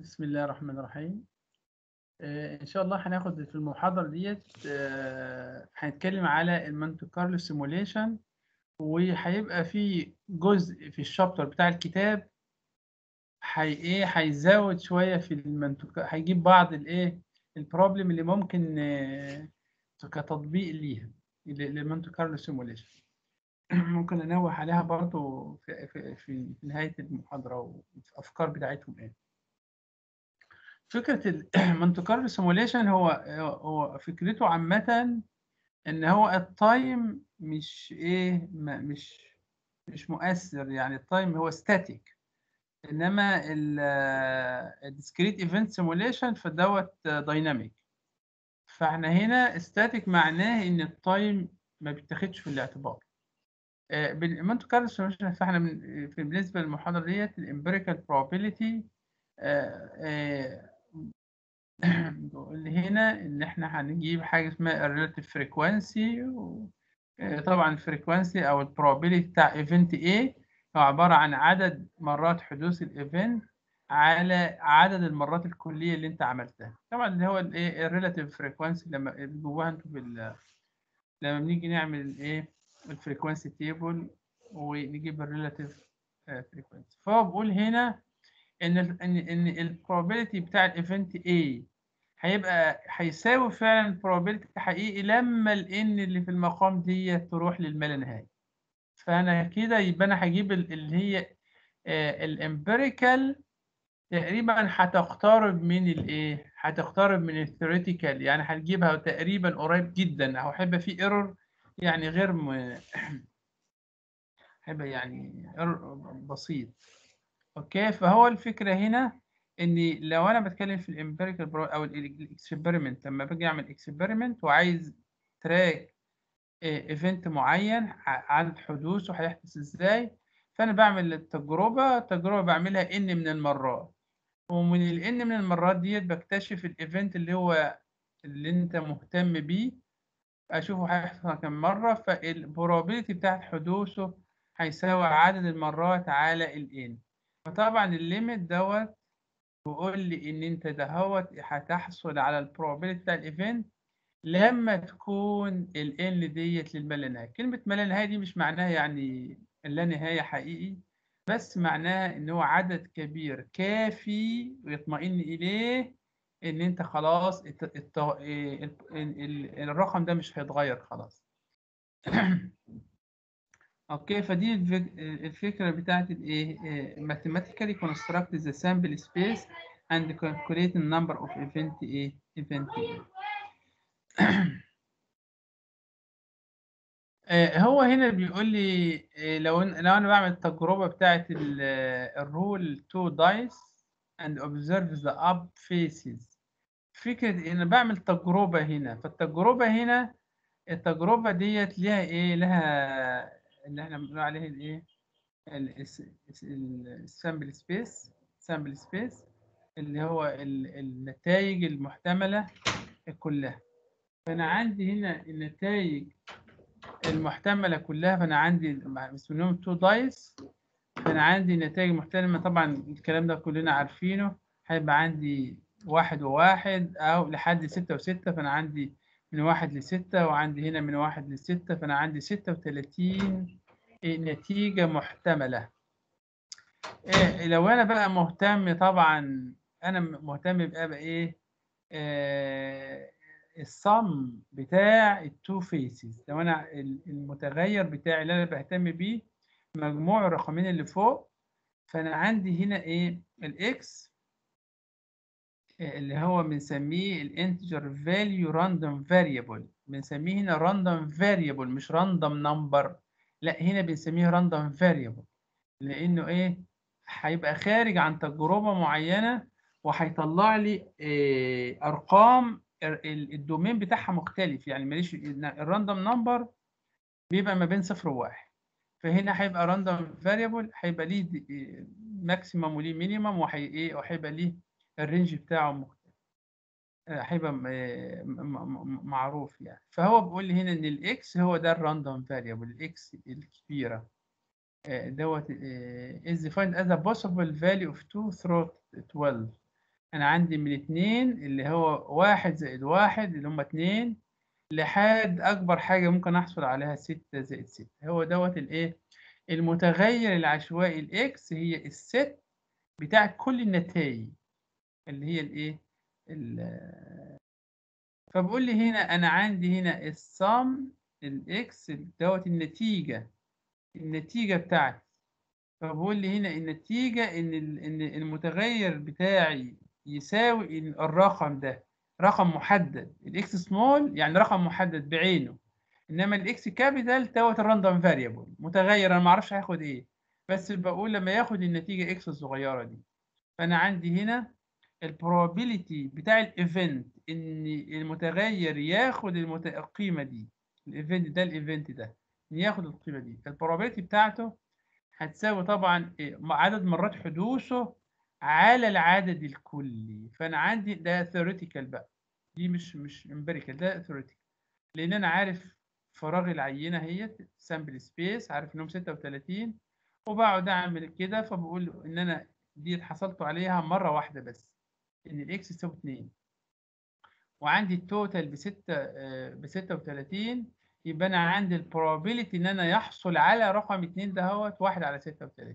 بسم الله الرحمن الرحيم آه، إن شاء الله هناخد في المحاضرة ديت آه، هنتكلم على المونte كارلو سيموليشن وهيبقى في جزء في الشابتر بتاع الكتاب هي ايه هيزود شوية في المونte هيجيب بعض الايه البروبلم اللي ممكن آه، كتطبيق ليها للمونte كارلو سيموليشن ممكن انوه عليها برضو في, في, في نهاية المحاضرة والأفكار بتاعتهم ايه فكرة المونte كارلو سيموليشن هو هو فكرته عامة ان هو التايم مش ايه ما مش مش مؤثر يعني التايم هو ستاتيك انما الديسكريت ايفنت سيموليشن فدوت دايناميك فاحنا هنا ستاتيك معناه ان التايم ما بيتاخدش في الاعتبار بالمونte كارلو سيموليشن فاحنا بالنسبه للمحاضره ديت الامبيريكال probability بيقول لي هنا ان احنا هنجيب حاجه اسمها الريلاتيف فريكوانسي طبعا الفريكوانسي او البروبابيلتي بتاع ايفنت A هو عباره عن عدد مرات حدوث الايفنت على عدد المرات الكليه اللي انت عملتها طبعا اللي هو الايه الريلاتيف فريكوانسي لما جواها انتوا بال لما بنيجي نعمل الايه الفريكوانسي تيبل ونجيب الريلاتيف فريكوانسي فهو بيقول هنا ان ال ان ان البروبابيلتي بتاع الايفنت A هيبقى هيساوي فعلا البروبابيلتي حقيقي لما ال n اللي في المقام دي تروح للما لا نهايه فانا كده يبقى انا هجيب اللي هي الامبيريكال تقريبا هتقترب من الايه هتقترب من الثيوريتيكال يعني هتجيبها تقريبا قريب جدا او هيبقى في ايرور يعني غير م... هيبقى يعني ايرور بسيط اوكي فهو الفكره هنا ان لو انا بتكلم في الامبيريكال او الاكسبيرمنت لما باجي اعمل اكسبيرمنت وعايز تراك ايفنت معين عدد حدوثه هيحدث ازاي فانا بعمل التجربه تجربه بعملها ان من المرات ومن الان من المرات ديت بكتشف الايفنت اللي هو اللي انت مهتم بيه اشوفه هيحصل كم مره فالبروبابيلتي بتاعت حدوثه هيساوي عدد المرات على الان فطبعا الليميت دوت بيقول لي ان انت دهوت هتحصل على البروبابيلتي بتاع الايفنت لما تكون ال n ديت للما لا نهايه كلمه ما لا نهايه دي مش معناها يعني لا نهايه حقيقي بس معناها ان هو عدد كبير كافي ويطمئن اليه ان انت خلاص الت... الت... ال... ال... الرقم ده مش هيتغير خلاص اوكي فدي الفكره بتاعت الايه mathematically construct the sample space and calculate the number of event ايه event ايه هو هنا بيقول لي لو لو انا بعمل التجربه بتاعت الرول 2 دايس and observe the up faces فكره ان بعمل تجربه هنا فالتجربه هنا التجربه ديت ليها ايه لها اللي احنا بنقول عليه الايه السامبل سبيس سامبل سبيس اللي هو النتائج المحتمله كلها فانا عندي هنا النتائج المحتمله كلها فانا عندي اسمهم تو دايس فانا عندي نتائج محتمله طبعا الكلام ده كلنا عارفينه هيبقى عندي واحد وواحد او لحد ستة وستة فانا عندي من واحد لستة وعندي هنا من واحد لستة فأنا عندي ستة وتلاتين نتيجة محتملة إيه لو أنا بقى مهتم طبعا أنا مهتم بقى بإيه آه الصم بتاع التو فيسز لو أنا المتغير بتاعي اللي أنا بهتم بيه مجموع الرقمين اللي فوق فأنا عندي هنا إيه الإكس اللي هو بنسميه الانتجر فاليو راندوم فاريبل بنسميه هنا راندوم فاريبل مش راندوم نمبر لا هنا بنسميه راندوم فاريبل لانه ايه هيبقى خارج عن تجربه معينه وهيطلع لي إيه ارقام الدومين بتاعها مختلف يعني ماليش الراندوم نمبر بيبقى ما بين صفر وواحد فهنا هيبقى راندوم فاريبل هيبقى ليه ماكسيمم وليه مينيمم وهي ايه وهيبقى ليه الرينج بتاعه مختلف هيبقى معروف يعني فهو بيقول لي هنا ان الاكس هو ده الراندوم فاريبل الاكس الكبيره دوت is defined as a possible value of 2 through 12 انا عندي من اتنين اللي هو واحد زائد واحد اللي هم اتنين لحد اكبر حاجة ممكن احصل عليها ستة زائد ستة هو دوت الايه المتغير العشوائي الاكس هي الست بتاع كل النتائج اللي هي الايه ال- فبقول لي هنا انا عندي هنا الصم الاكس دوت النتيجة النتيجة بتاعتي فبقول لي هنا النتيجة إن ال- إن المتغير بتاعي يساوي ال- الرقم ده رقم محدد الإكس سمول يعني رقم محدد بعينه إنما الإكس كابيتال دوت الراندوم فاريبل متغير أنا ما أعرفش هاخد إيه بس بقول لما ياخد النتيجة إكس الصغيرة دي فأنا عندي هنا البروبابيلتي بتاع الإيفنت إن المتغير ياخد المت... القيمة دي الإيفنت ده الإيفنت ده إن ياخد القيمة دي البروبابيلتي بتاعته هتساوي طبعا إيه؟ عدد مرات حدوثه على العدد الكلي فانا عندي ده theoretical بقى دي مش مش empirical ده theoretical لان انا عارف فراغ العينه هي سامبل سبيس عارف انهم 36 وبقعد اعمل كده فبقول ان انا دي حصلت عليها مره واحده بس ان الاكس يساوي 2 وعندي التوتال ب 6 ب 36 يبقى انا عندي البروبابيلتي ان انا يحصل على رقم 2 دهوت 1 على 36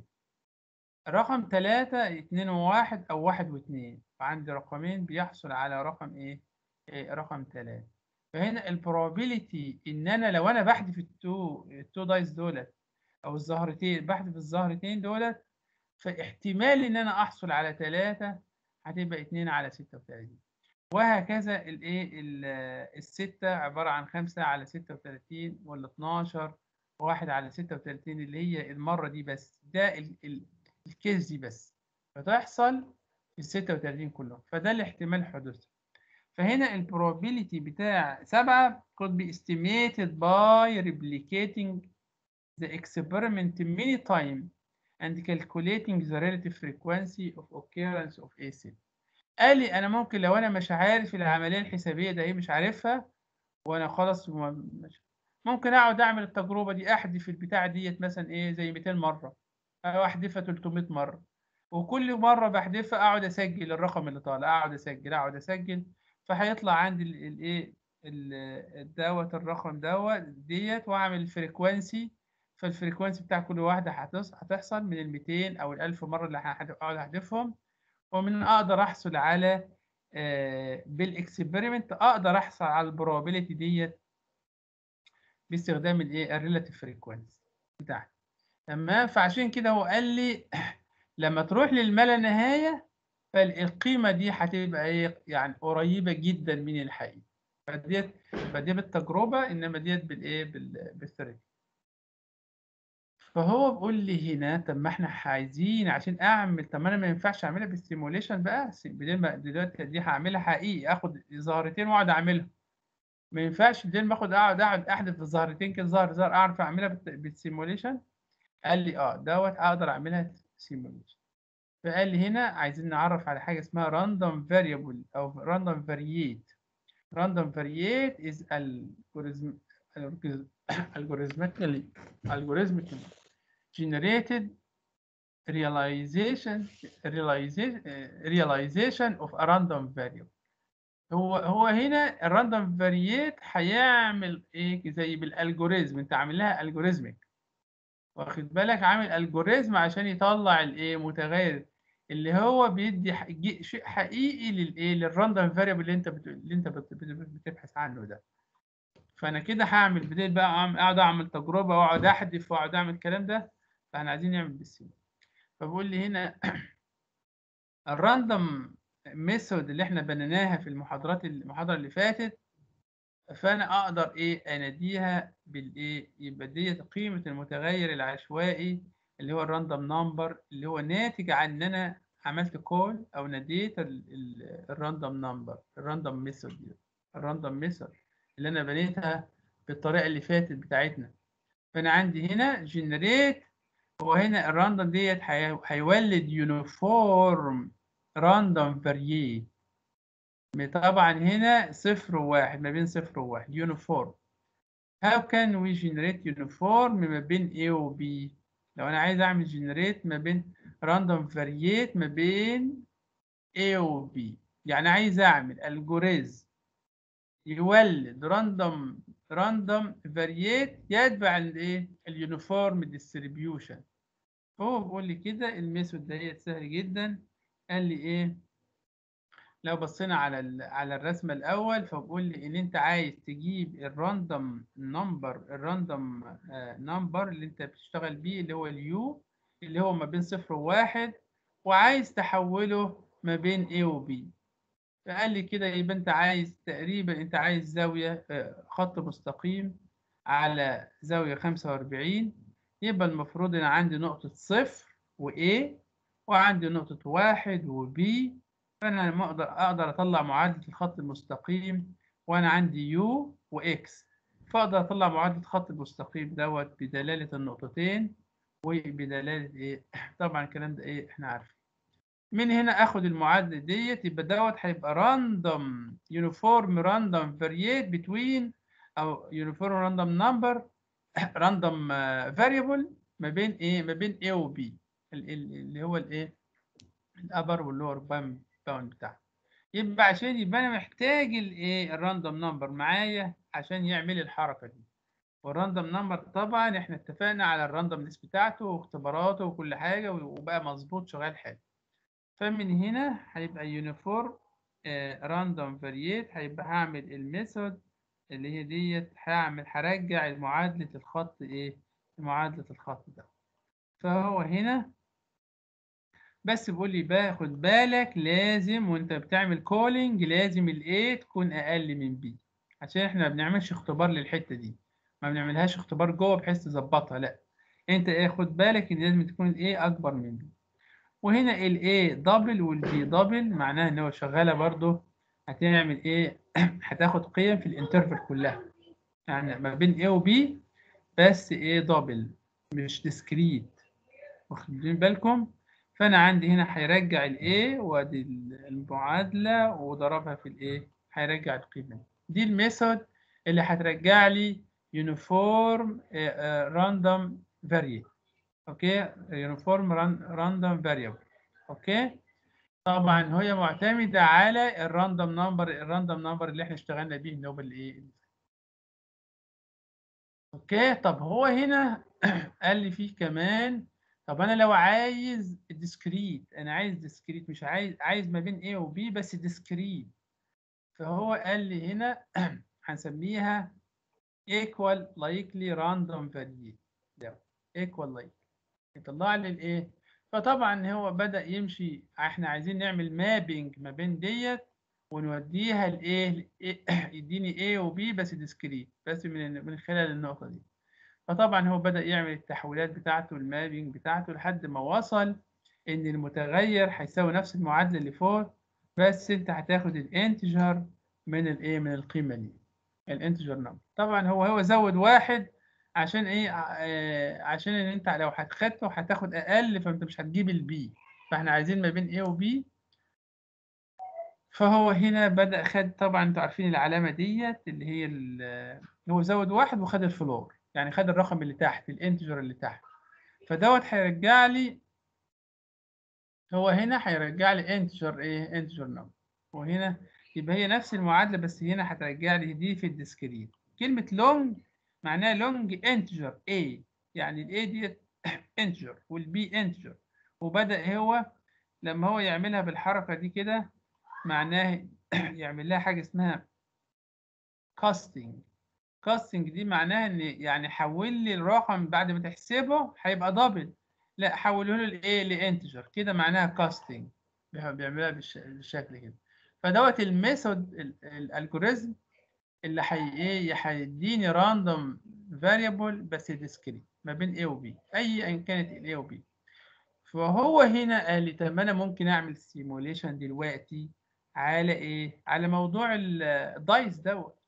رقم 3 2 و1 او 1 و2 فعندي رقمين بيحصل على رقم ايه, إيه رقم 3 فهنا البروبابيلتي ان انا لو انا بحذف التو التو دايس دولت او الزهرتين بحذف الزهرتين دولت فاحتمال ان انا احصل على 3 هتبقى 2 على 36 وهكذا الايه ال- الستة عبارة عن 5 على 36 ولا 12 واحد على 36 اللي هي المرة دي بس ده ال- ال- الكيس دي بس فتحصل في ال 36 كلهم فده الاحتمال حدوثها فهنا البروبابيلتي بتاع 7 could be estimated by replicating the experiment many times and calculating the relative frequency of occurrence of acid قال لي انا ممكن لو انا مش عارف العمليه الحسابيه ده ايه مش عارفها وانا خلاص م- مش ممكن اقعد اعمل التجربه دي احذف البتاع ديت مثلا ايه زي 200 مره او احذفها 300 مره وكل مره بحذفها اقعد اسجل الرقم اللي طالع اقعد اسجل اقعد اسجل فهيطلع عندي ال- الايه ال- دوت الرقم دوت ديت واعمل الفريكوانسي فالفريكوانسي بتاع كل واحده هتص- هتحصل من ال 200 او ال 1000 مره اللي هقعد احذفهم ومن اقدر احصل على آه، بالاكسبيرمنت اقدر احصل على البروبابيلتي ديت باستخدام الايه الريلاتيف فريكوانسي بتاعتي تمام فعشان كده هو قال لي لما تروح للما لا نهايه فالقيمه دي هتبقى ايه يعني قريبه جدا من الحقيقه فديت فدي بالتجربه انما ديت بالايه بال- بالثيوري فهو بيقول لي هنا طب ما احنا عايزين عشان اعمل طب ما انا ما ينفعش اعملها بالسيموليشن بقى س- بدل ما دلوقتي دي هعملها حقيقي اخد ظاهرتين واقعد اعملها ما ينفعش بدل ما اخد اقعد اقعد احذف الظاهرتين كده ظهر ظهر اعرف اعملها بالت- بالسيموليشن قال لي اه دوت اقدر اعملها سيموليشن فقال لي هنا عايزين نعرف على حاجه اسمها random variable او random variate random variate is algorithm algorithmically algorithmically generated realization realization realization of a random variable هو هو هنا الراندوم فارييت هيعمل ايه زي بالالجوريزم انت عامل لها الجوريزمك واخد بالك عامل الجوريزم عشان يطلع الايه متغير اللي هو بيدي ح- جي- شيء حقيقي للايه للراندوم فاريبل اللي انت بت... اللي انت بت... بت- بتبحث عنه ده فانا كده هعمل بديل بقى أعمل- اقعد اعمل تجربه واقعد احذف واقعد اعمل الكلام ده فاحنا عايزين نعمل بالسين فبقول لي هنا الراندوم ميثود اللي احنا بنيناها في المحاضرات المحاضره اللي فاتت فانا اقدر ايه اناديها بالايه يبقى ديت قيمه المتغير العشوائي اللي هو الراندوم نمبر اللي هو ناتج عن ان انا عملت كول او ناديت الراندوم نمبر الراندوم ميثود دي الراندوم ميثود اللي انا بنيتها بالطريقه اللي فاتت بتاعتنا فانا عندي هنا جنريت هو هنا الراندوم ديت هي- هيولد يونيفورم راندوم فارييت طبعا هنا صفر وواحد ما بين صفر وواحد يونيفورم how can we generate uniform ما بين A و B لو انا عايز اعمل generate ما بين random variate ما بين A و B يعني عايز اعمل الجوريزم يولد راندوم راندوم فاريات يتبع الايه اليونيفورم ديستريبيوشن هو بيقول لي كده الميثود ديت سهل جدا قال لي ايه لو بصينا على ال- على الرسمه الاول فبقول لي ان انت عايز تجيب الراندوم نمبر الراندوم نمبر اللي انت بتشتغل بيه اللي هو اليو اللي هو ما بين صفر وواحد وعايز تحوله ما بين A و B فقال لي كده يبقى انت عايز تقريبا انت عايز زاوية آه، خط مستقيم على زاوية 45 يبقى المفروض ان عندي نقطة صفر و A وعندي نقطة واحد و B فانا لما اقدر اقدر اطلع معادلة الخط المستقيم وانا عندي U و X فاقدر اطلع معادلة الخط المستقيم دوت بدلالة النقطتين وبدلالة ايه طبعا الكلام ده ايه احنا عارفين من هنا اخد المعادله ديت يبقى دوت هيبقى راندوم يونيفورم راندوم فاريات بتوين او يونيفورم راندوم نمبر راندوم فاريبل ما بين ايه ما بين A و B ال- ال- اللي هو الايه الابر واللور باوند بتاعه يبقى عشان يبقى انا محتاج الايه الراندوم نمبر معايا عشان يعمل الحركه دي والراندوم نمبر طبعا احنا اتفقنا على الراندومنس بتاعته واختباراته وكل حاجه وبقى مظبوط شغال حلو فمن هنا هيبقى يونيفورم راندوم فاريات هيبقى هعمل الميثود اللي هي ديت هعمل هرجع معادلة الخط ايه معادلة الخط ده فهو هنا بس بيقول لي باخد بالك لازم وانت بتعمل كولينج لازم الايه تكون اقل من بي عشان احنا ما بنعملش اختبار للحتة دي ما بنعملهاش اختبار جوه بحيث تظبطها لا انت ايه خد بالك ان لازم تكون الايه اكبر من بي وهنا ال A دبل وال B دبل معناها ان هو شغاله برضو هتعمل ايه هتاخد قيم في الانترفال كلها يعني ما بين A و B بس A دبل مش ديسكريت واخدين بالكم فانا عندي هنا هيرجع ال A وادي المعادله وضربها في ال A هيرجع القيمه دي الميثود اللي هترجع لي يونيفورم راندوم فاريت اوكي يونيفورم راندوم فاريبل اوكي طبعا هي معتمده على الراندوم نمبر الراندوم نمبر اللي احنا اشتغلنا بيه اللي هو الايه اوكي طب هو هنا قال لي فيه كمان طب انا لو عايز ديسكريت انا عايز ديسكريت مش عايز عايز ما بين A و B بس ديسكريت فهو قال لي هنا هنسميها equal likely random variate ده equal likely يطلع لي الايه فطبعا هو بدأ يمشي احنا عايزين نعمل مابينج ما بين ديت ونوديها لايه يديني A و B بس ديسكريت بس من من خلال النقطة دي فطبعا هو بدأ يعمل التحويلات بتاعته المابينج بتاعته لحد ما وصل ان المتغير هيساوي نفس المعادلة اللي فوق بس انت هتاخد الانتجر من الايه من القيمة دي الانتجر نمبر طبعا هو هو زود واحد عشان ايه آه عشان ان انت لو هتخدته هتاخد اقل فانت مش هتجيب البي فاحنا عايزين ما بين A و B فهو هنا بدأ خد طبعا انتوا عارفين العلامة ديت اللي هي ال- هو زود واحد وخد الفلور يعني خد الرقم اللي تحت الانتجر اللي تحت فدوت هيرجع لي هو هنا هيرجع لي انتجر ايه انتجر نمبر وهنا يبقى هي نفس المعادلة بس هنا هترجع لي دي في الديسكريت كلمة لونج معناها لونج انتجر A يعني ال A ديت انتجر والبي انتجر وبدأ هو لما هو يعملها بالحركة دي كده معناه يعمل لها حاجة اسمها كاستنج كاستنج دي معناها ان يعني حول لي الرقم بعد ما تحسبه هيبقى دبل لا حوله له لايه لانتجر كده معناها كاستنج بيعملها بالش- بالشكل كده فدوت الميثود الالجوريزم اللي حي ايه هيديني راندوم فاريبل بس ديسكريت ما بين A و B اي ان كانت ال A و B فهو هنا قال لي طب ما انا ممكن اعمل سيموليشن دلوقتي على ايه على موضوع ال- الدايس دوت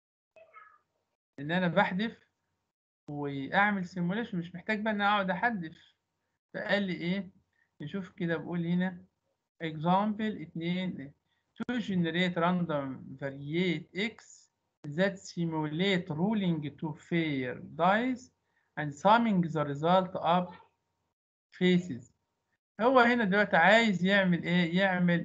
ان انا بحذف واعمل سيموليشن مش محتاج بقى ان أنا اقعد احذف فقال لي ايه نشوف كده بقول هنا example 2 to generate random variate x that simulate ruling to fair dice and summing the result of faces هو هنا دلوقتي عايز يعمل ايه يعمل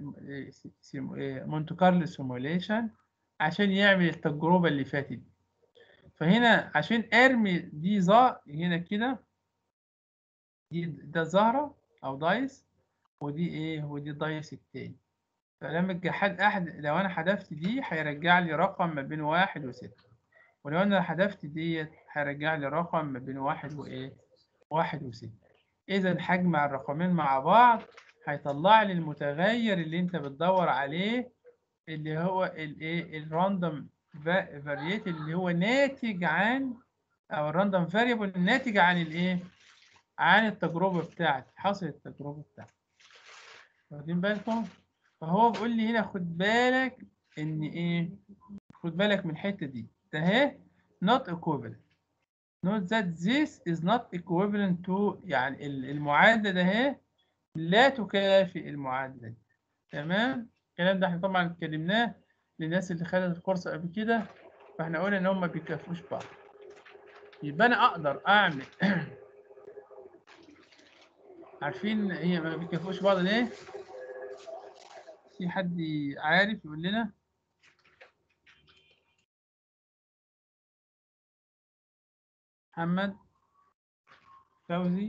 مونت كارلو سيموليشن عشان يعمل التجربه اللي فاتت دي فهنا عشان ارمي دي ظا هنا كده دي ده زهره او دايس ودي ايه ودي دايس التاني فلما اجي حد احد لو انا حذفت دي هيرجع لي رقم ما بين واحد وستة ولو انا حذفت ديت هيرجع لي رقم ما بين واحد وايه واحد وستة اذا هجمع الرقمين مع بعض هيطلع لي المتغير اللي انت بتدور عليه اللي هو الايه الراندوم فاريت اللي هو ناتج عن او الراندوم فاريبل ناتج عن الايه عن التجربه بتاعتي حصل التجربه بتاعتي واخدين بالكم فهو بيقول لي هنا خد بالك ان ايه خد بالك من الحته دي ده اهي not equivalent note that this is not equivalent to يعني ال- المعادله ده اهي لا تكافئ المعادله دي تمام الكلام ده احنا طبعا اتكلمناه للناس اللي خدت الكورس قبل كده فاحنا قلنا ان هم ما بيكافئوش بعض يبقى انا اقدر اعمل عارفين هي ما بيكافئوش بعض ليه؟ في حد عارف يقول لنا محمد فوزي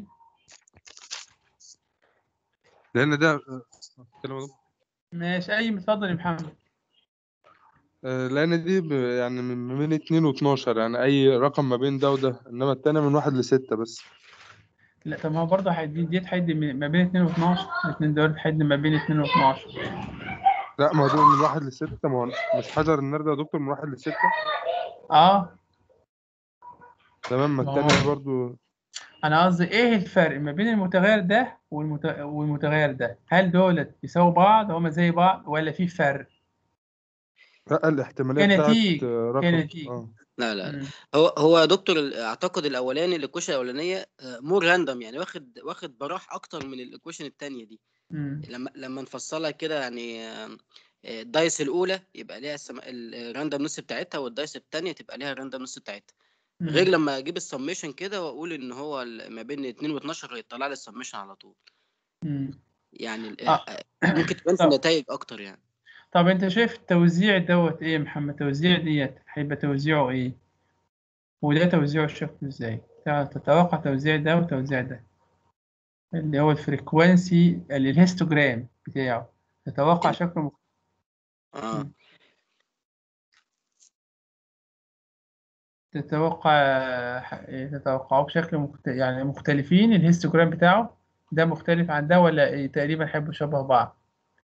لان ده كلمة دكتور. ماشي اي اتفضل يا محمد آه، لان دي ب- يعني من ما بين 2 و12 يعني اي رقم ما بين ده وده انما التانية من واحد لستة بس لا طب ما هو برضه هيدي ديت هيدي من- ما بين 2 و12 الاثنين دول هيدي ما بين 2 و12 لا ما هو من واحد لستة ما هو مش حجر النرد يا دكتور من واحد لستة اه تمام ما ما هو- التانية برضو انا قصدي ايه الفرق ما بين المتغير ده والمت... والمتغير ده هل دولت بيساووا بعض هما زي بعض ولا في فرق لا الاحتمالية كنتيج- بتاعت آه، رقم كنتيج. اه لا لا لا مم. هو هو يا دكتور ال- اعتقد الاولاني الايكويشن الاولانيه مور راندوم يعني واخد واخد براح اكتر من الايكويشن الثانيه دي مم. لما لما نفصلها كده يعني آه، آه، الدايس الاولى يبقى ليها السم... الراندوم نص بتاعتها والدايس الثانيه تبقى ليها الراندوم نص بتاعتها مم. غير لما اجيب السميشن كده واقول ان هو ال- ما بين 2 و12 هيطلع لي السميشن على طول مم. يعني ال- آه. آه، ممكن تبان في طب. النتائج اكتر يعني طب انت شايف التوزيع دوت ايه يا محمد التوزيع ديت هيبقى توزيعه ايه وده توزيعه شكله ازاي تع- تتوقع توزيع ده وتوزيع ده اللي هو الفريكوانسي ال- الهيستوجرام بتاعه تتوقع شكله مخ- اه مم. تتوقع تتوقعوا بشكل مخت... يعني مختلفين الهيستوجرام بتاعه ده مختلف عن ده ولا إيه؟ تقريبا هيبقوا شبه بعض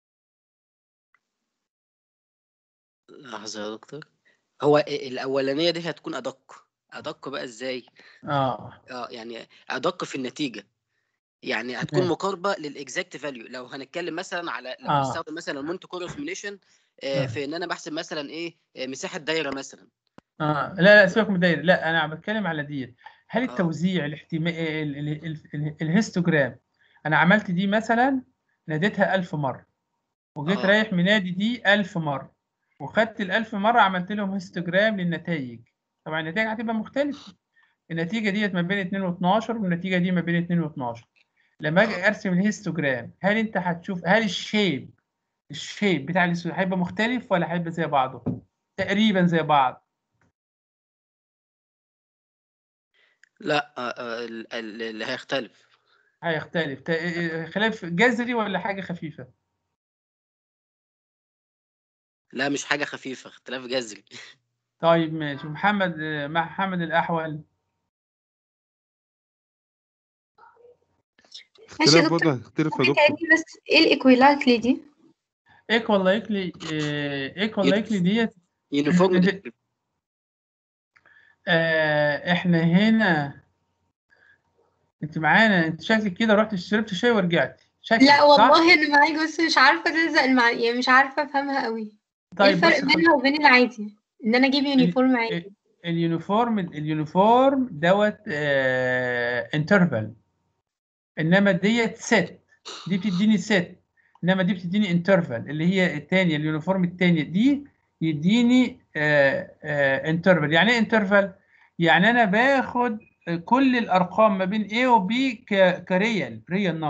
لحظه يا دكتور هو الاولانيه دي هتكون ادق ادق بقى ازاي اه اه يعني ادق في النتيجه يعني هتكون تمام. مقاربه للاكزاكت فاليو لو هنتكلم مثلا على لو آه. هنستخدم مثلا المونت كورو سيميليشن آه. في ان انا بحسب مثلا ايه آه، مساحه دايره مثلا اه لا لا سيبك من الدايره لا انا عم بتكلم على ديت هل آه. التوزيع الاحتمال ال- ال- ال- ال- الهيستوجرام انا عملت دي مثلا ناديتها ألف مرة وجيت آه. رايح منادي دي ألف مرة وخدت الألف مرة عملت لهم هيستوجرام للنتائج طبعا النتائج هتبقى مختلفة النتيجة ديت ما بين 2 و12 والنتيجة دي ما بين 2 و12 لما اجي ارسم الهيستوجرام هل انت هتشوف هل الشيب الشيب بتاع الهيستوجرام هيبقى مختلف ولا هيبقى زي بعضه تقريبا زي بعض لا آه، آه، ال- ال- اللي هيختلف هيختلف ت- خلاف جذري ولا حاجة خفيفة لا مش حاجه خفيفه اختلاف جذري طيب ماشي محمد مع محمد الأحول ماشي يا اختلاف دكتور برضه هتختلف يا ممكن دكتور تعيدي بس ايه الايكويلالتلي دي ايكوال لايكلي ايكوال لايكلي ديت يونيفورم إنت- آه، احنا هنا انت معانا انت شكلك كده رحت شربت شاي ورجعت شكلك لا صح؟ والله انا معاك بس مش عارفه تلزق المع... يعني مش عارفه افهمها قوي ايه طيب الفرق بص خد- بينها وبين العادي ان انا اجيب يونيفورم عادي اليونيفورم اليونيفورم دوت انترفال انما ديت ست دي بتديني ست انما دي بتديني انترفال اللي هي الثانيه اليونيفورم الثانيه دي يديني انترفال يعني ايه انترفال يعني انا باخد كل الارقام ما بين A و B ك- كريال ريال نمبر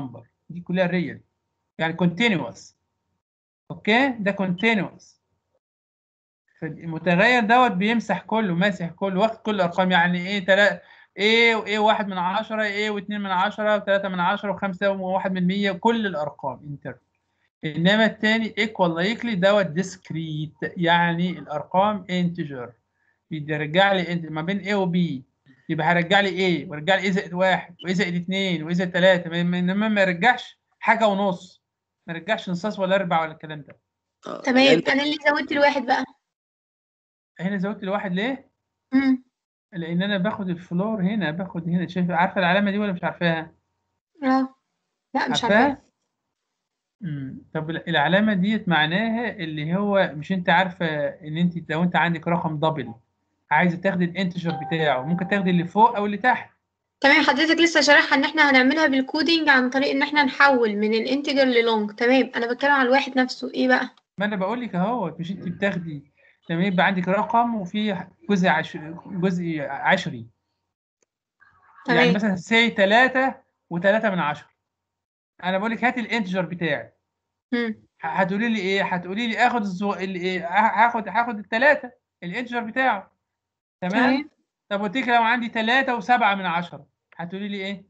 دي كلها ريال يعني كونتينوس اوكي ده كونتينوس فالمتغير دوت بيمسح كله ماسح كله واخد كل الارقام يعني ايه تلا ايه وايه واحد من عشرة ايه واتنين من عشرة وتلاتة من عشرة وخمسة وواحد من مية كل الارقام انتر انما التاني ايكوال لايكلي دوت ديسكريت يعني الارقام انتجر بيرجع لي انت ما بين A و B يبقى هرجع لي A ويرجع لي A زائد واحد وA زائد اتنين وA زائد تلاتة انما ما يرجعش حاجة ونص ما يرجعش نصاص ولا اربع ولا الكلام ده آه، تمام يعني انت انا اللي زودت الواحد بقى هنا زودت الواحد ليه؟ امم لان انا باخد الفلور هنا باخد هنا شايف عارفه العلامه دي ولا مش عارفاها؟ اه لا مش عارفاها؟ عارفه امم طب ال- العلامه ديت معناها اللي هو مش انت عارفه ان انت لو انت عندك رقم دبل عايزه تاخدي الانتجر بتاعه ممكن تاخدي اللي فوق او اللي تحت تمام حضرتك لسه شارحها ان احنا هنعملها بالكودينج عن طريق ان احنا نحول من الانتجر للونج تمام انا بتكلم على الواحد نفسه ايه بقى ما انا بقول لك اهو مش انت بتاخدي لما يبقى عندك رقم وفي جزء عش... جزء عشري يعني تمام مثلا سي 3 و3 من 10 انا بقول لك هاتي الانتجر بتاعي امم ه- هتقولي لي ايه هتقولي لي اخد الزو... اللي ايه ه- هاخد هاخد الثلاثه الانتجر بتاعه تمام تمام طب قلت لك لو عندي 3 و7 من 10 هتقولي لي ايه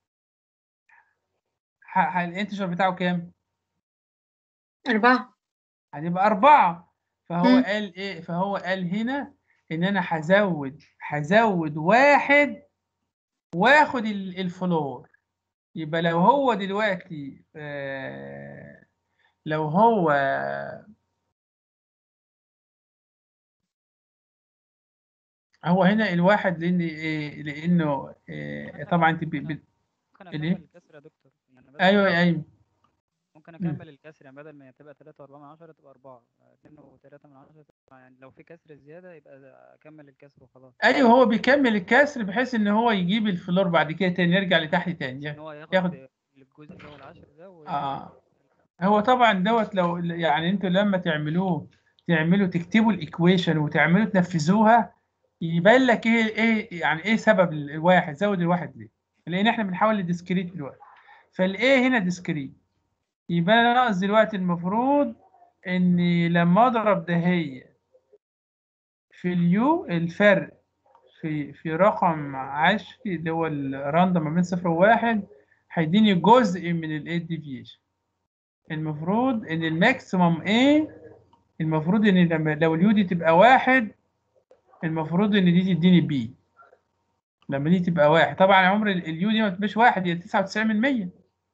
ه... ه... الانتجر بتاعه كام أربعة هتبقى أربعة فهو مم. قال إيه فهو قال هنا إن أنا هزود هزود واحد وآخد ال- الفلور يبقى لو هو دلوقتي آه لو هو هو هنا الواحد لأن إيه لأنه إيه طبعا أنت ب- ب- ممكن الإيه؟ اكمل الكسر يا دكتور يعني بدل أيوه أيوه ممكن مم. اكمل الكسر يعني بدل ما تبقى 3 و4 من 10 تبقى 4 2 و3 من 10 تبقى يعني لو في كسر زياده يبقى اكمل الكسر وخلاص أيوه هو بيكمل الكسر بحيث إن هو يجيب الفلور بعد كده تاني يرجع لتحت تاني ان هو ياخد- ياخد الجزء اللي هو العشر ده و... آه. هو طبعا دوت لو يعني انتوا لما تعملوه تعملوا تكتبوا الايكويشن وتعملوا تنفذوها يبان لك ايه ايه يعني ايه سبب الواحد زود الواحد ليه؟ لان احنا بنحاول لديسكريت دلوقتي فالايه هنا ديسكريت يبقى انا ناقص دلوقتي المفروض اني لما اضرب ده هي في اليو الفرق في في رقم عشري اللي هو الراندوم ما بين صفر وواحد هيديني جزء من الايه ديفيشن المفروض ان الماكسيمم ايه المفروض ان لما لو اليو دي تبقى واحد المفروض ان دي تديني بي لما دي تبقى واحد طبعا عمر ال- اليو دي ما تبقاش واحد هي 99 من 100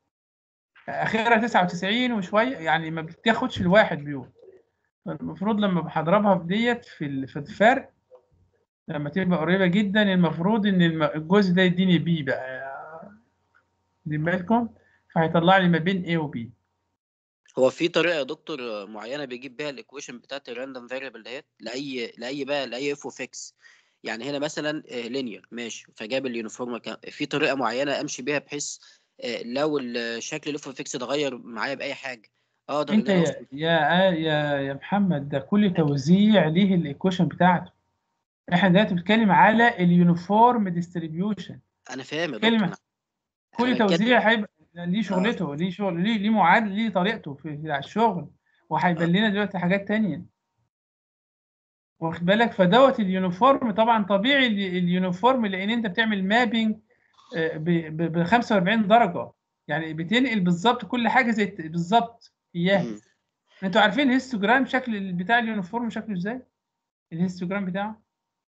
اخرها 99 وشويه يعني ما بتاخدش الواحد بيو المفروض لما هضربها في ديت في ال- في الفرق لما تبقى قريبه جدا المفروض ان الم- الجزء ده يديني بي بقى واخدين بالكم فهيطلع لي ما بين A و B هو في طريقه يا دكتور معينه بيجيب بيها الايكويشن بتاعت الراندوم فاريبل ديت لاي لاي بقى لاي اف اوف اكس يعني هنا مثلا لينير ماشي فجاب اليونيفورم كان في طريقه معينه امشي بيها بحيث آه، لو الشكل الاف اوف اكس اتغير معايا باي حاجه اقدر انت ان انا يا أوصل- يا يا يا محمد ده كل توزيع ليه الايكويشن بتاعته احنا دلوقتي بنتكلم على اليونيفورم ديستريبيوشن انا فاهم يا كلمة. دكتور أنا- كل أنا بتكلم- توزيع هيبقى ليه شغلته ليه شغل ليه ليه معادله ليه طريقته في في الشغل وهيبان لنا دلوقتي حاجات تانية واخد بالك فدوت اليونيفورم طبعا طبيعي ال- اليونيفورم لان انت بتعمل مابينج ب 45 درجه يعني بتنقل بالظبط كل حاجه زي الت- بالظبط اياها مم. انتوا عارفين الهيستوجرام شكل بتاع اليونيفورم شكله ازاي الهيستوجرام بتاعه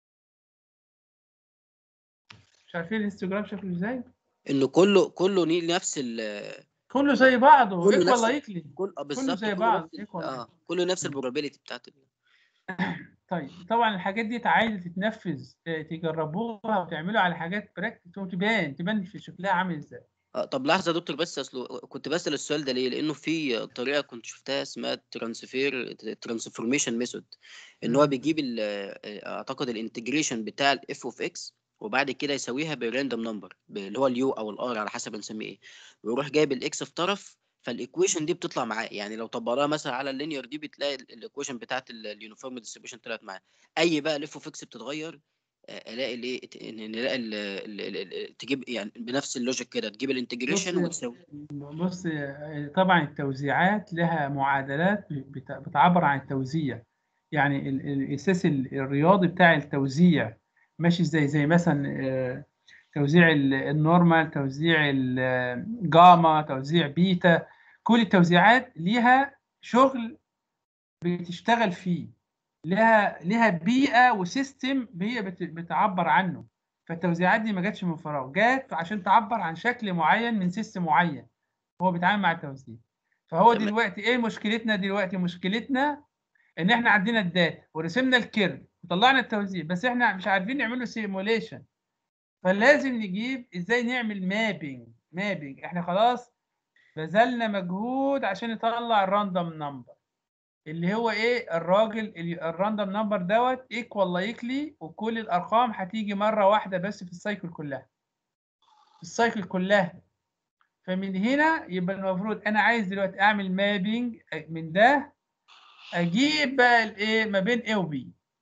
مش عارفين الهيستوجرام شكله ازاي انه كله كله ني- نفس ال كله زي بعضه كله ايكوال نفس- لايكلي كل آه، بالظبط زي كله بعض، نفس ال- equal. اه كله نفس البروبابيلتي بتاعت ال- طيب طبعا الحاجات دي عايزه تتنفذ آه، تجربوها وتعملوا على حاجات براكتيك وتبان تبان في شكلها عامل ازاي آه، طب لحظة يا دكتور بس اصله كنت بسأل السؤال ده ليه؟ لأنه في طريقة كنت شفتها اسمها ترانسفير ترانسفورميشن ميثود إن هو مم. بيجيب ال- آه، أعتقد الانتجريشن بتاع الاف اوف اكس وبعد كده يساويها بالراندوم نمبر اللي هو اليو أو الار على حسب نسميه إيه ويروح جايب الاكس في طرف فالايكويشن دي بتطلع معاه يعني لو طبقناها مثلا على اللينير دي بتلاقي الايكويشن بتاعت اليونيفورم ديستريبيوشن طلعت معاه اي بقى الاف اوف اكس بتتغير آه، الاقي الايه ان نلاقي ال- ال- ال- ال- تجيب يعني بنفس اللوجيك كده تجيب الانتجريشن بص- وتساوي بص طبعا التوزيعات لها معادلات بت- بتعبر عن التوزيع يعني ال- ال- الاساس ال- الرياضي بتاع التوزيع ماشي ازاي زي مثلا آه، توزيع ال- النورمال توزيع الجاما توزيع بيتا كل التوزيعات ليها شغل بتشتغل فيه لها لها بيئة وسيستم هي بت- بتعبر عنه فالتوزيعات دي ما جاتش من فراغ جات عشان تعبر عن شكل معين من سيستم معين هو بيتعامل مع التوزيع فهو تمام. دلوقتي ايه مشكلتنا دلوقتي مشكلتنا ان احنا عندنا الداتا ورسمنا الكيرف وطلعنا التوزيع بس احنا مش عارفين نعمل له سيموليشن فلازم نجيب ازاي نعمل مابينج مابينج احنا خلاص بذلنا مجهود عشان نطلع الراندوم نمبر اللي هو ايه الراجل الراندوم نمبر دوت ايكوال لايكلي وكل الارقام هتيجي مره واحده بس في السايكل كلها في السايكل كلها فمن هنا يبقى المفروض انا عايز دلوقتي اعمل مابينج من ده اجيب بقى الايه ما بين A و B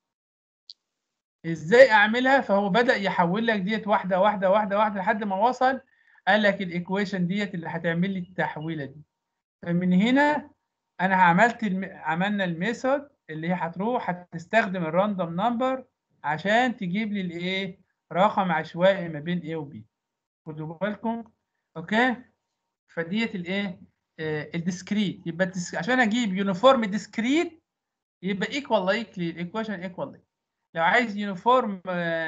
ازاي اعملها فهو بدأ يحول لك ديت واحده واحده واحده واحده لحد ما وصل قال لك الايكويشن ديت اللي هتعمل لي التحويله دي فمن هنا انا عملت الم... عملنا الميثود اللي هي هتروح هتستخدم الراندوم نمبر عشان تجيب لي الايه رقم عشوائي ما بين A و B خدوا بالكم اوكي فديت الايه آه الديسكريت يبقى الديس... عشان اجيب يونيفورم ديسكريت يبقى ايكوال لايكلي الايكويشن ايكوال لايكلي لو عايز يونيفورم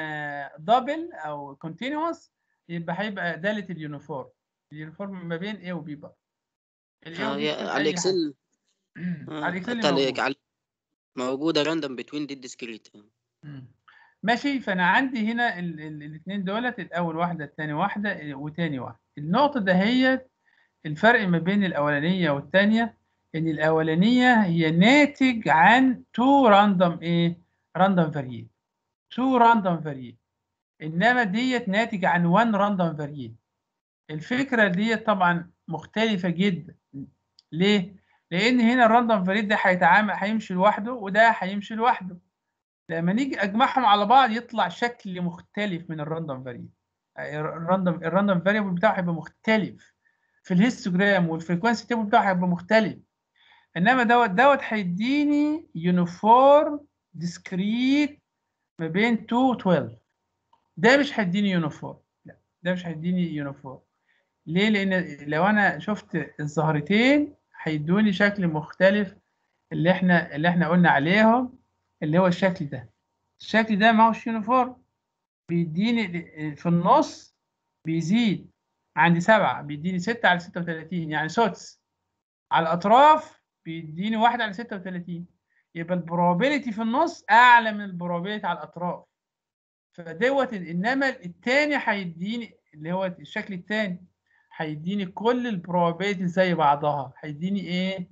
دبل او كونتينوس يبقى هيبقى داله اليونيفورم اليونيفورم ما بين A و B بقى ال A و آه، B يا- في على أي الاكسل حاجة. آه، على الاكسل حتى موجود. على- موجوده راندوم بتوين دي ديسكريت مم. ماشي فانا عندي هنا الاثنين دولت الاول واحده الثاني واحده وتاني واحده النقطه دهيت الفرق ما بين الاولانيه والثانيه ان الاولانيه هي ناتج عن تو راندوم ايه راندوم فاريت تو راندوم فاريت انما ديت ناتج عن وان راندوم فاريت الفكره ديت طبعا مختلفه جدا ليه لان هنا الراندوم فاريت ده هيتعامل هيمشي لوحده وده هيمشي لوحده لما نيجي اجمعهم على بعض يطلع شكل مختلف من الراندوم فاريبل الراندوم الراندوم فاريبل بتاعه هيبقى مختلف في الهيستوجرام والفريكوانسي تيبل بتاعه هيبقى مختلف انما دوت دوت هيديني يونيفورم ديسكريت ما بين 2 و 12 ده مش هيديني يونيفورم لا ده مش هيديني يونيفورم ليه لان لو انا شفت الظاهرتين هيدوني شكل مختلف اللي احنا اللي احنا قلنا عليهم اللي هو الشكل ده الشكل ده ما هوش يونيفورم بيديني في النص بيزيد عندي سبعة بيديني ستة على ستة وتلاتين يعني سدس على الأطراف بيديني واحد على ستة وتلاتين يبقى البروبابيلتي في النص أعلى من البروبابيلتي على الأطراف فدوت إنما التاني هيديني اللي هو الشكل التاني هيديني كل البروبابيلتي زي بعضها هيديني إيه؟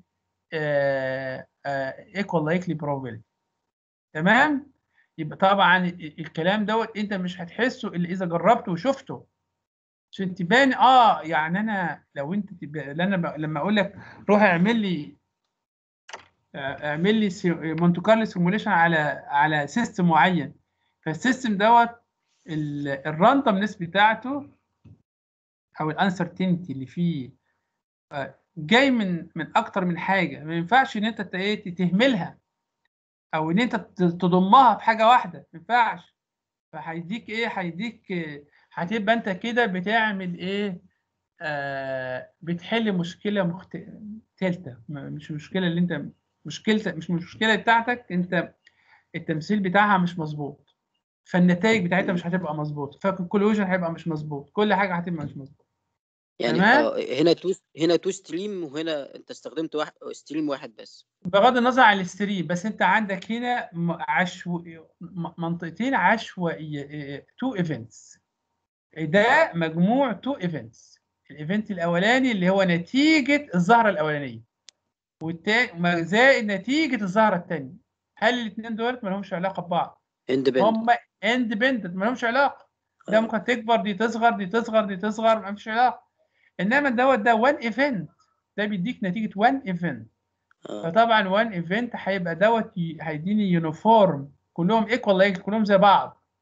ايكوال لايكلي probability تمام يبقى طبعا ال- الكلام دوت انت مش هتحسه الا اذا جربته وشفته عشان تبان اه يعني انا لو انت تبقى انا ب- لما اقول لك روح اعمل لي آه، اعمل لي مونتو كارلو سيموليشن على على سيستم معين فالسيستم دوت الراندومنس بتاعته او الانسرتينتي اللي فيه آه، جاي من من اكتر من حاجه ما ينفعش ان انت ت- إيه تهملها او ان انت ت- تضمها في حاجه واحده ما ينفعش فهيديك ايه هيديك آه، هتبقى انت كده بتعمل ايه آه بتحل مشكله مخت... تالتة م- مش مشكله اللي انت مشكلتك مش المشكله بتاعتك انت التمثيل بتاعها مش مظبوط فالنتائج بتاعتها مش هتبقى مظبوط فالكونكلوجن هيبقى مش مظبوط كل حاجه هتبقى مش مظبوط يعني تمام. آه، هنا تو هنا تو ستريم وهنا انت استخدمت واحد ستريم واحد بس بغض النظر عن الستريم بس انت عندك هنا م- عشو... م- منطقتين عشوائيه تو ايفنتس ده مجموع تو ايفنتس الايفنت الاولاني اللي هو نتيجه الزهره الاولانيه والتاني زائد نتيجه الزهره الثانيه هل الاثنين دول ما لهمش علاقه ببعض اندبندنت هم اندبندنت ما لهمش علاقه ده ممكن تكبر دي تصغر دي تصغر دي تصغر ما فيش علاقه انما دوت ده وان ايفنت ده بيديك نتيجه وان ايفنت فطبعا وان ايفنت هيبقى دوت ي- هيديني يونيفورم كلهم ايكوال كلهم زي بعض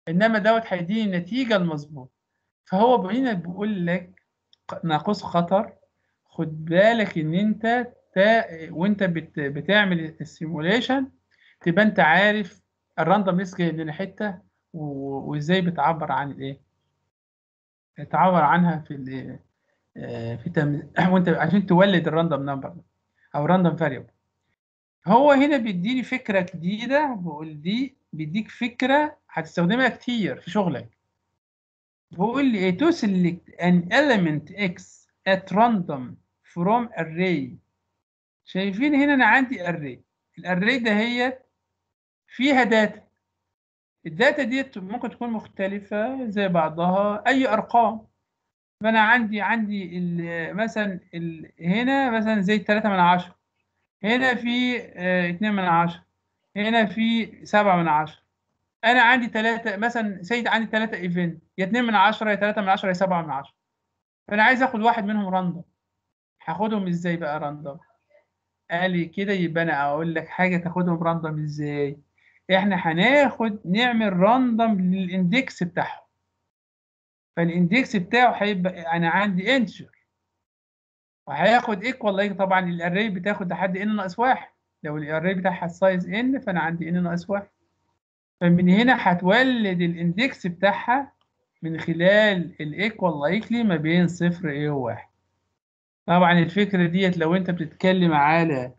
انما دوت هيديني النتيجه المظبوطه فهو هنا بيقول لك ناقص خطر خد بالك ان انت تا وانت بت بتعمل السيموليشن تبقى انت عارف الراندوم ليست جاي لنا حته و- وازاي بتعبر عن الايه تعبر عنها في ال آه، في تم... وانت عشان تولد الراندوم نمبر او راندوم فاريبل هو هنا بيديني فكره جديده بقول دي بيديك فكره هتستخدمها كتير في شغلك بقول لي ايه to select an element x at random from array شايفين هنا انا عندي array الاري ده هي فيها داتا الداتا دي ممكن تكون مختلفة زي بعضها أي أرقام فأنا عندي عندي ال- مثلا ال- هنا مثلا زي 3 من عشرة هنا في آه، 2 من عشرة هنا في 7 من عشرة أنا عندي ثلاثة مثلا سيد عندي ثلاثة ايفنت يا 2 من عشرة يا 3 من عشرة يا 7 من عشرة فأنا عايز آخد واحد منهم راندوم هاخدهم إزاي بقى راندوم قال لي كده يبقى أنا أقول لك حاجة تاخدهم راندوم إزاي احنا هناخد نعمل راندوم للاندكس بتاعهم فالاندكس بتاعه هيبقى انا عندي انتجر وهياخد ايكوال لايك طبعا الاري بتاخد لحد ان ناقص واحد لو الاري بتاعها السايز ان فانا عندي ان ناقص واحد فمن هنا هتولد الاندكس بتاعها من خلال الايكوال لايكلي ما بين صفر ايه وواحد طبعا الفكره ديت لو انت بتتكلم على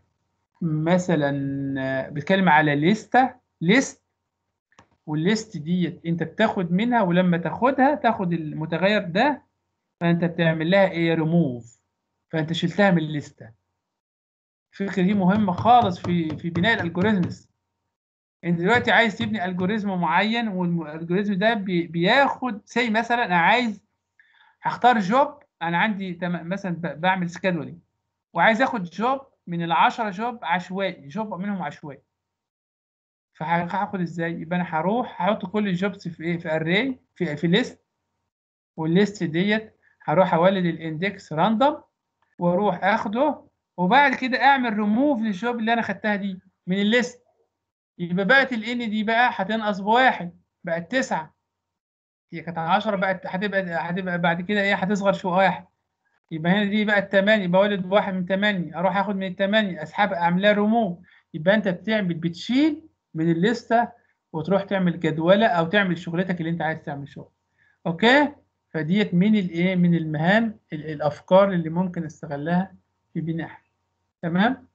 مثلا بتتكلم على ليسته ليست والليست ديت انت بتاخد منها ولما تاخدها تاخد المتغير ده فانت بتعمل لها ايه ريموف فانت شلتها من الليسته الفكره دي مهمه خالص في في بناء الالجوريزمز انت دلوقتي عايز تبني الجوريزم معين والالجوريزم ده بي- بياخد زي مثلا انا عايز هختار جوب انا عندي تم- مثلا ب- بعمل سكادولينج وعايز اخد جوب من العشرة جوب عشوائي جوب منهم عشوائي فهاخد ازاي يبقى انا هروح هحط كل الجوبس في ايه في اري في في ليست والليست ديت هروح اولد الاندكس راندوم واروح اخده وبعد كده اعمل ريموف للجوب اللي انا خدتها دي من الليست يبقى بقت الان دي بقى هتنقص بواحد بقت تسعة هي كانت 10 بقت هتبقى هتبقى بعد كده ايه هتصغر شويه واحد يبقى هنا دي بقت 8 يبقى ولد بواحد من 8 اروح اخد من الثمانية اسحبها اعملها ريموف يبقى انت بتعمل بتشيل من الليسته وتروح تعمل جدوله او تعمل شغلتك اللي انت عايز تعمل شغل اوكي فديت من الايه من المهام ال- الافكار اللي ممكن استغلها في بناء تمام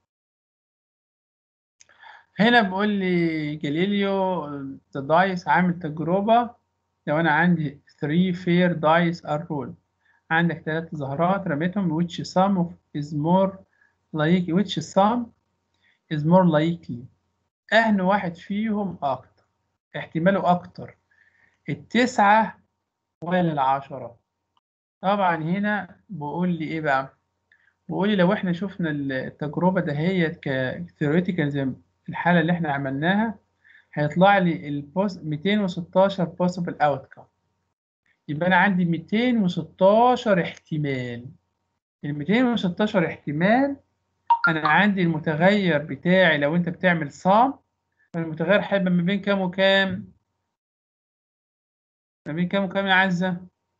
هنا بيقول لي جاليليو ذا دايس عامل تجربه لو انا عندي 3 fair dice are rolled عندك ثلاث زهرات رميتهم which sum of is more like which sum is more likely أهن واحد فيهم أكتر احتماله أكتر التسعة ولا العشرة طبعا هنا بقول لي إيه بقى بقول لي لو إحنا شفنا التجربة دهيت كثيوريتيكال زي الحالة اللي إحنا عملناها هيطلع لي البوس 216 possible outcome يبقى أنا عندي 216 احتمال ال 216 احتمال أنا عندي المتغير بتاعي لو أنت بتعمل صام فالمتغير هيبقى ما بين كام وكام؟ ما بين كام وكام يا عزة؟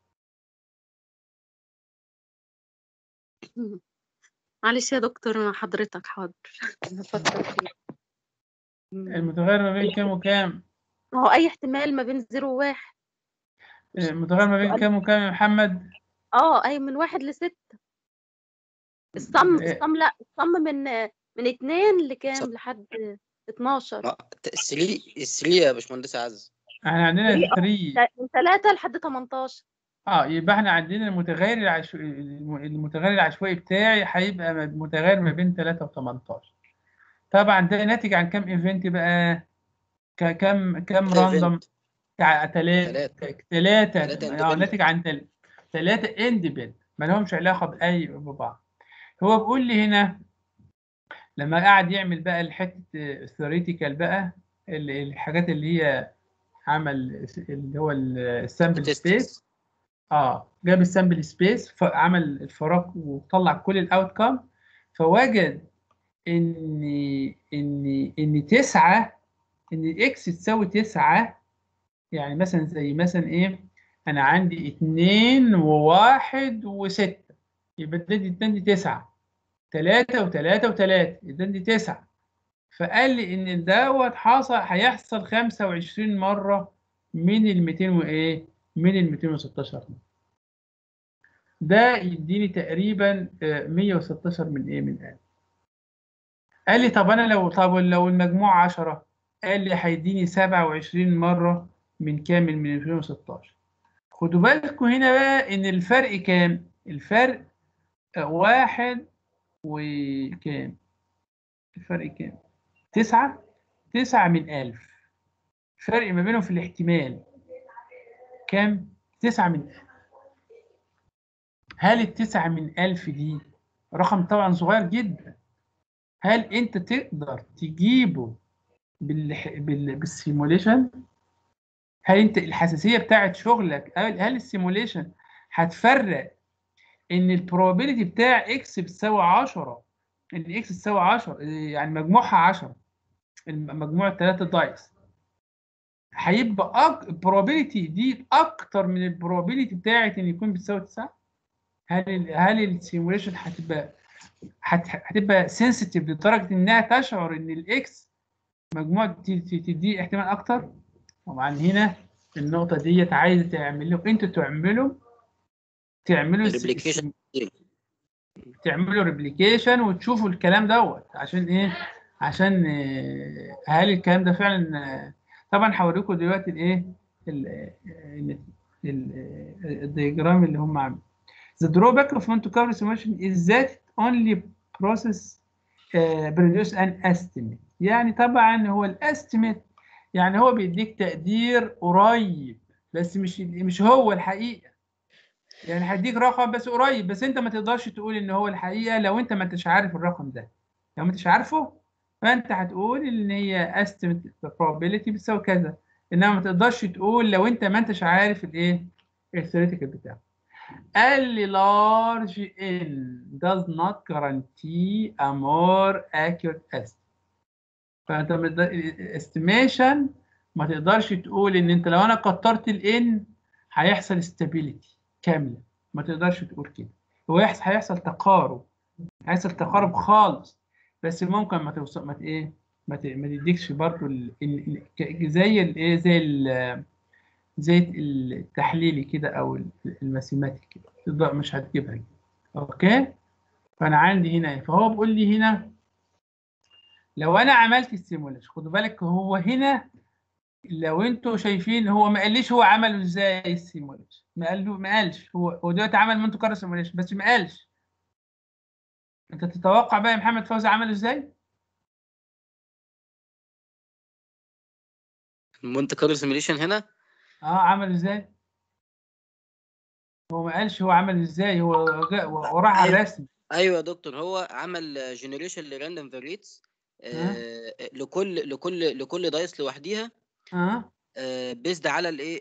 معلش يا دكتور مع حضرتك حاضر بفكر فيه مم. المتغير ما بين كام وكام؟ ما هو أي احتمال ما بين زيرو وواحد المتغير ما بين كام وكام يا محمد؟ اه أي من واحد لستة الصم إيه. الصم لا الصم من من اتنين لكام صم. لحد اتناشر ما- الثري الثري يا باشمهندس عز احنا عندنا إيه؟ 3 من تلاتة لحد تمنتاشر اه يبقى احنا عندنا المتغير العشوائي المتغير العشوائي بتاعي هيبقى متغير ما بين 3 و 18 طبعا ده ناتج عن كام ايفنت بقى؟ ك- كم كم تلاتة راندوم؟ event. ثلاثة تلاتة. ثلاثة تلاتة اه independent. ناتج عن ثلاثة ثلاثة اندبند ما لهمش علاقة بأي ببعض هو بيقول لي هنا لما قعد يعمل بقى الحتة الثيوريتيكال بقى ال- الحاجات اللي هي عمل اللي هو السامبل سبيس statistics. اه جاب السامبل سبيس فعمل الفراغ وطلع كل الاوت كام فوجد ان ان ان تسعة ان الاكس تساوي تسعة يعني مثلا زي مثلا ايه انا عندي اتنين وواحد وستة يبقى اداني اداني تسعة تلاتة وتلاتة وتلاتة اداني تسعة فقال لي ان دوت حصل هيحصل خمسة وعشرين مرة من الميتين وايه من الميتين وستاشر ده يديني تقريبا آه، 116 من ايه من ألف قال لي طب انا لو طب لو المجموع 10 قال لي هيديني 27 مرة من كامل من 2016 خدوا بالكم هنا بقى ان الفرق كام الفرق آه، واحد وكام الفرق كام تسعة تسعة من ألف الفرق ما بينهم في الاحتمال كام تسعة من ألف هل التسعة من ألف دي رقم طبعا صغير جدا هل أنت تقدر تجيبه بال... بال... بالسيموليشن هل أنت الحساسية بتاعت شغلك هل, هل السيموليشن هتفرق إن البروبابيلتي بتاع إكس بتساوي 10 إن إكس تساوي 10 يعني مجموعها 10 مجموع الثلاثة دايس هيبقى أك... البروبابيلتي دي أكتر من البروبابيلتي بتاعت إن يكون بتساوي 9 هل ال هل السيموليشن هتبقى هت- هتبقى سنسيتيف لدرجه انها تشعر ان الاكس مجموع ت- ت- تدي احتمال اكتر طبعا هنا النقطه ديت عايز تعملوا انتوا تعملوا تعملوا الس- Replication. السم- تعملوا ريبليكيشن وتشوفوا الكلام دوت عشان ايه عشان آه، هل الكلام ده فعلا آه، طبعا هوريكم دلوقتي الايه ال- ال- ال- الدياجرام اللي هم عاملين The drawback of Monte Carlo simulation is that it only process uh, produce an estimate. يعني طبعا هو الاستيميت يعني هو بيديك تقدير قريب بس مش مش هو الحقيقة. يعني هيديك رقم بس قريب بس انت ما تقدرش تقول ان هو الحقيقة لو انت ما انتش عارف الرقم ده. لو ما انتش عارفه فانت هتقول ان هي estimate probability بتساوي كذا. انما ما تقدرش تقول لو انت ما انتش عارف الايه الثيوريتيكال بتاعه. قال لي large n does not guarantee a more accurate estimate فانت estimation ما تقدرش تقول ان انت لو انا كترت ال n هيحصل stability كامله ما تقدرش تقول كده هو يحصل هيحصل تقارب هيحصل تقارب خالص بس ممكن ما توصل ما ت- ايه ما ت- ما تديكش برضه ال- ال- ال- زي الايه زي ال- زي التحليلي كده او الماثيماتيك كده تقدر مش هتجيبها كده. اوكي فانا عندي هنا إيه؟ فهو بيقول لي هنا لو انا عملت السيموليشن خدوا بالك هو هنا لو انتوا شايفين هو ما قاليش هو عمله ازاي السيموليشن ما قال ما قالش هو هو دلوقتي عمل مونتو كارلو سيموليشن بس ما قالش انت تتوقع بقى يا محمد فوزي عمله ازاي؟ مونت كارلو سيميليشن هنا اه عمل ازاي؟ هو ما قالش هو عمل ازاي هو جا- وراح على أيوة. الرسم ايوه يا دكتور هو عمل جنريشن لراندوم فاريتس لكل لكل لكل دايس لوحديها اه بيزد على الايه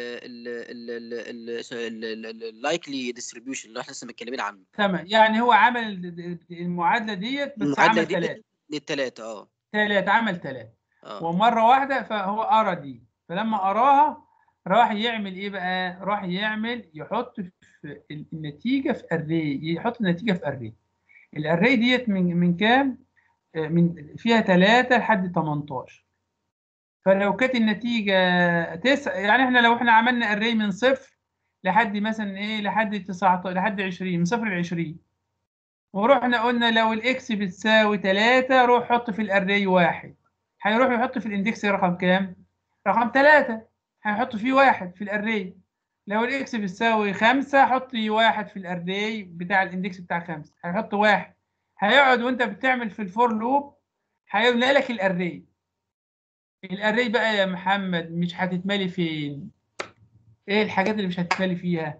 اللايكلي ديستريبيوشن اللي احنا لسه متكلمين عنه تمام يعني هو عمل ال- المعادله ديت بس المعادله عمل دي ثلاثه للثلاثه اه ثلاثه عمل ثلاثه اه ومره واحده فهو قرا دي فلما قراها راح يعمل ايه بقى راح يعمل يحط في ال- النتيجه في اري يحط النتيجه في اري الاري ديت من من كام آه، من فيها 3 لحد 18 فلو كانت النتيجه 9 يعني احنا لو احنا عملنا اري من صفر لحد مثلا ايه لحد 19 لحد 20 من صفر ل 20 ورحنا قلنا لو الاكس بتساوي 3 روح حط في الاري واحد هيروح يحط في الاندكس رقم كام؟ رقم 3 هيحط فيه واحد في الاري لو الاكس بتساوي 5 حط واحد في الاري بتاع الاندكس بتاع 5 هيحط واحد هيقعد وانت بتعمل في الفور لوب هيملى لك الاري الاري بقى يا محمد مش هتتملي فين؟ ايه الحاجات اللي مش هتتملي فيها؟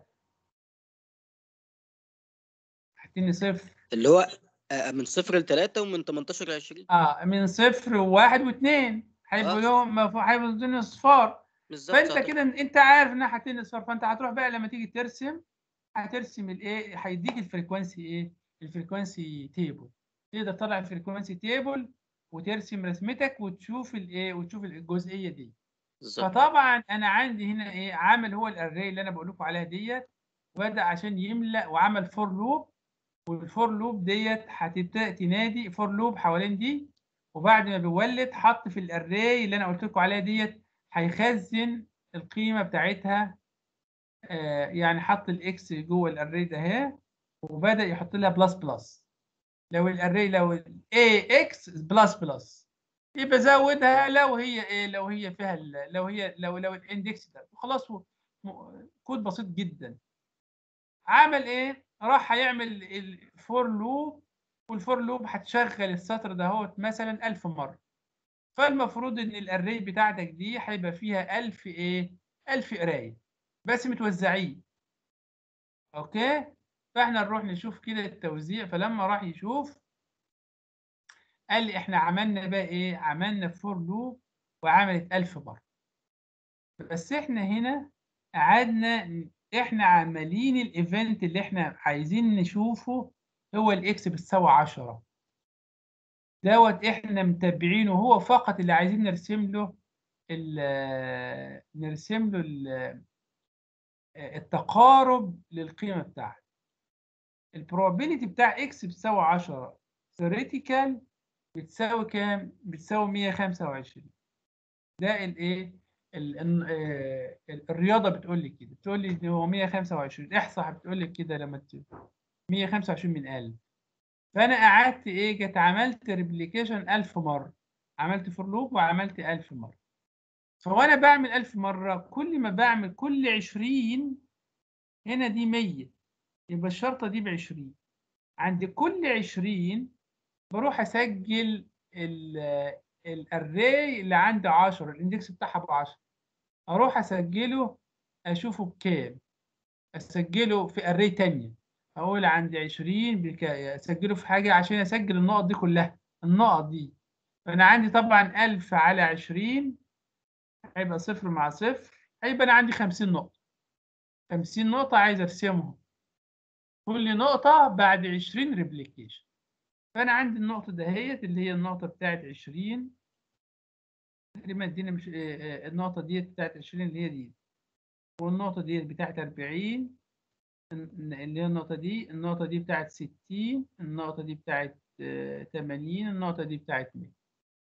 هتديني صفر اللي هو آه، من صفر لثلاثة ومن 18 ل 20 اه من صفر وواحد واثنين هيبقوا آه. لهم مف- هيبقوا دول اصفار بالظبط فانت صح. كده انت عارف انها هتديني اصفار فانت هتروح بقى لما تيجي ترسم هترسم الايه هيديك الفريكوانسي ايه الفريكوانسي تيبل تقدر تطلع الفريكوانسي تيبل وترسم رسمتك وتشوف الايه وتشوف الجزئيه دي بالظبط فطبعا انا عندي هنا ايه عامل هو الاري اللي انا بقول لكم عليها ديت وبدا عشان يملا وعمل فور لوب والفور لوب ديت هتبدا تنادي فور لوب حوالين دي وبعد ما بيولد حط في الاري اللي انا قلت لكم عليها ديت هيخزن القيمه بتاعتها آه يعني حط الاكس جوه الاري ده اهي وبدا يحط لها بلس بلس لو الاري لو اي اكس بلس بلس يبقى زودها لو هي ايه لو هي فيها ال- لو هي لو لو الاندكس ده خلاص هو م- كود بسيط جدا عمل ايه راح هيعمل الفور لوب والفور لوب هتشغل السطر ده هو مثلا 1000 مره فالمفروض ان الاري بتاعتك دي هيبقى فيها 1000 ايه 1000 قرايه بس متوزعين اوكي فاحنا نروح نشوف كده التوزيع فلما راح يشوف قال لي احنا عملنا بقى ايه عملنا فور لوب وعملت 1000 مره بس احنا هنا قعدنا ن- احنا عمالين الايفنت اللي احنا عايزين نشوفه هو الاكس بتساوي 10 دوت احنا متابعينه هو فقط اللي عايزين نرسم له ال- نرسم له ال- التقارب للقيمه بتاعته البروبابيلتي بتاع اكس بتساوي 10 theoretical بتساوي كام بتساوي 125 ده الايه ال- ال- آه، الرياضه بتقول لي كده بتقول لي ان هو 125 احصاء بتقول لك كده لما ت- 125 من 1000 فانا قعدت ايه جيت عملت ريبليكيشن 1000 مره عملت فور لوب وعملت 1000 مره فوانا بعمل 1000 مره كل ما بعمل كل 20 هنا دي 100 يبقى الشرطه دي ب 20 عند كل 20 بروح اسجل الاري اللي عندي 10 الاندكس بتاعها ب 10 اروح اسجله اشوفه بكام اسجله في اري تانية اقول عندي 20 بك... اسجله في حاجه عشان اسجل النقط دي كلها النقط دي فانا عندي طبعا 1000 على 20 هيبقى صفر مع صفر هيبقى انا عندي 50 نقطه 50 نقطه عايز ارسمهم كل نقطه بعد 20 ريبليكيشن فانا عندي النقطه دهيت اللي هي النقطه بتاعت 20 تقريبا ادينا مش آه، آه، النقطه ديت بتاعت 20 اللي هي دي والنقطه ديت بتاعت 40 الن- اللي هي النقطه دي النقطه دي بتاعت 60 النقطه دي بتاعت آه، 80 النقطه دي بتاعت 100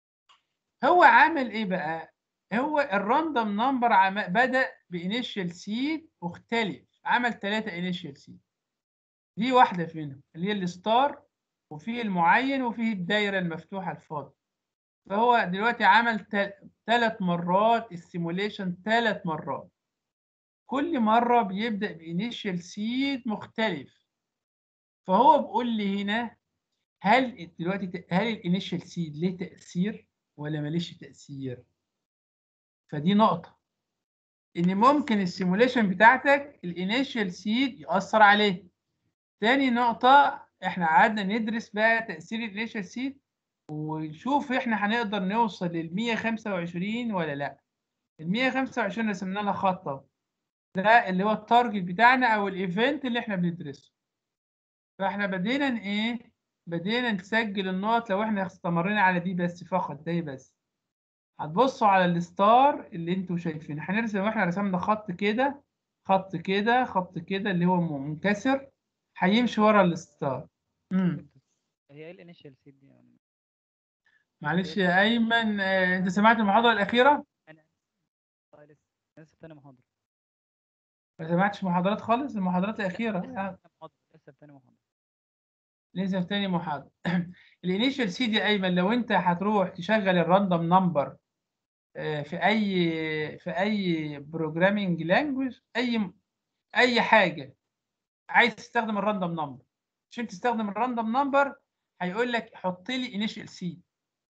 هو عمل ايه بقى هو الراندوم نمبر بدأ بانيشال سيد مختلف عمل ثلاثة انيشال سيد دي واحدة فيهم اللي هي الستار وفيه المعين وفيه الدايرة المفتوحة الفاضية فهو دلوقتي عمل ثلاث مرات السيموليشن ثلاث مرات كل مرة بيبدأ بانيشال سيد مختلف فهو بيقول لي هنا هل دلوقتي ت- هل الانيشال سيد ليه تأثير ولا ماليش تأثير فدي نقطة إن ممكن السيموليشن بتاعتك الانيشال سيد يأثر عليه تاني نقطة إحنا قعدنا ندرس بقى تأثير الانيشال سيد ونشوف إحنا هنقدر نوصل لل 125 ولا لأ ال 125 رسمنا لها خطة ده اللي هو التارجت بتاعنا أو الإيفنت اللي إحنا بندرسه فإحنا بدينا ن- إيه بدينا نسجل النقط لو إحنا استمرينا على دي بس فقط ده بس هتبصوا على الستار اللي انتوا شايفينه هنرسم واحنا رسمنا خط كده خط كده خط كده اللي هو م- منكسر هيمشي ورا الستار امم هي ايه الانيشال سيد دي يعني معلش يا ايمن آه، انت سمعت المحاضره الاخيره انا آه، لسه لسه في تاني محاضرة ما سمعتش محاضرات خالص المحاضرات الاخيره لسه آه، في تاني محاضرة لسه في تاني محاضرة لسه في تاني محاضره الانيشال سي دي ايمن لو انت هتروح تشغل الراندوم نمبر في اي في اي بروجرامينج لانجويج اي اي حاجه عايز تستخدم الراندوم نمبر عشان تستخدم الراندوم نمبر هيقول لك حط لي انيشال سيد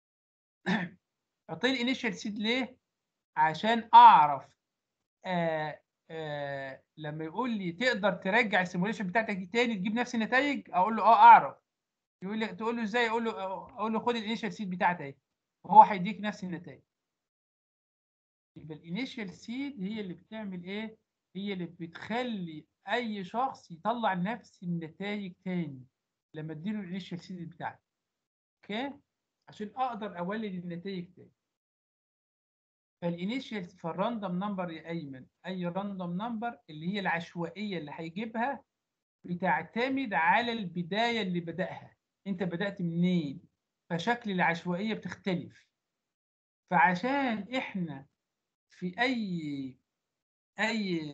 حط لي انيشال سيد ليه عشان اعرف آه آه لما يقول لي تقدر ترجع السيموليشن بتاعتك دي تاني تجيب نفس النتائج اقول له اه اعرف يقول لي تقول له ازاي اقول له اقول له خد الانيشال سيد بتاعتك اهي وهو هيديك نفس النتائج يبقى الانيشال سيد هي اللي بتعمل ايه هي اللي بتخلي اي شخص يطلع نفس النتائج تاني لما اديله الانيشال سيد بتاعته اوكي عشان اقدر اولد النتائج تاني فالانيشال فالراندوم نمبر يا ايمن اي راندوم نمبر اللي هي العشوائيه اللي هيجيبها بتعتمد على البدايه اللي بداها انت بدات منين فشكل العشوائيه بتختلف فعشان احنا في اي اي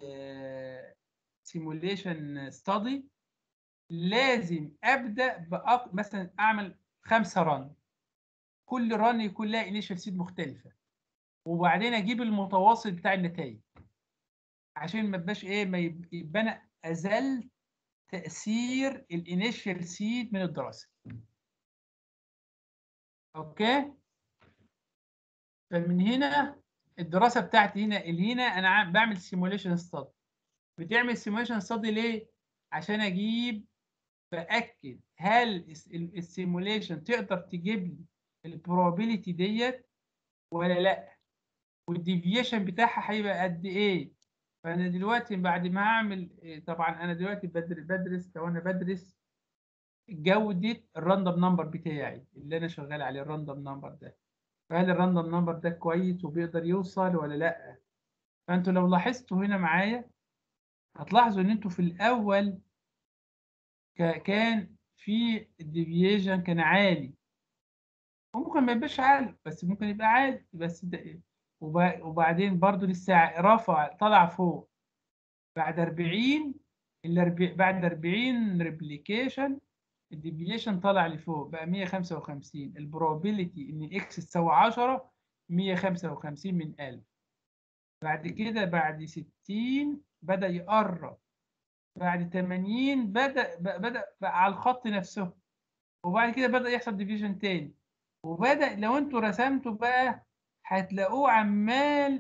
سيموليشن ستادي لازم ابدا بأق... مثلا اعمل خمسه رن كل رن يكون لها انيشال سيد مختلفه وبعدين اجيب المتواصل بتاع النتائج عشان ما تبقاش ايه ما يب- يبقى انا ازلت تاثير الانيشال سيد من الدراسه اوكي فمن هنا الدراسه بتاعتي هنا اللي هنا انا عم- بعمل سيموليشن ستادي بتعمل سيموليشن ستادي ليه عشان اجيب باكد هل السيموليشن تقدر تجيب لي البروبابيلتي ديت ولا لا والديفيشن بتاعها هيبقى قد ايه فانا دلوقتي بعد ما هعمل إيه، طبعا انا دلوقتي بدرس بدرس لو انا بدرس جوده الراندوم نمبر بتاعي اللي انا شغال عليه الراندوم نمبر ده فهل الراندوم نمبر ده كويس وبيقدر يوصل ولا لا فانتوا لو لاحظتوا هنا معايا هتلاحظوا ان انتوا في الاول ك- كان في الديفيجن كان عالي وممكن ما يبقاش عالي بس ممكن يبقى عالي بس ده وب- وبعدين برضو لسه ع- رفع طلع فوق بعد 40 الأربع- بعد 40 ريبليكيشن الديفيشن طلع لفوق بقى 155 البروبابيلتي ان اكس تساوي 10 155 من 1000 بعد كده بعد 60 بدأ يقرب بعد 80 بدأ ب- بدأ بقى على الخط نفسه وبعد كده بدأ يحصل ديفيجن تاني وبدأ لو انتوا رسمتوا بقى هتلاقوه عمال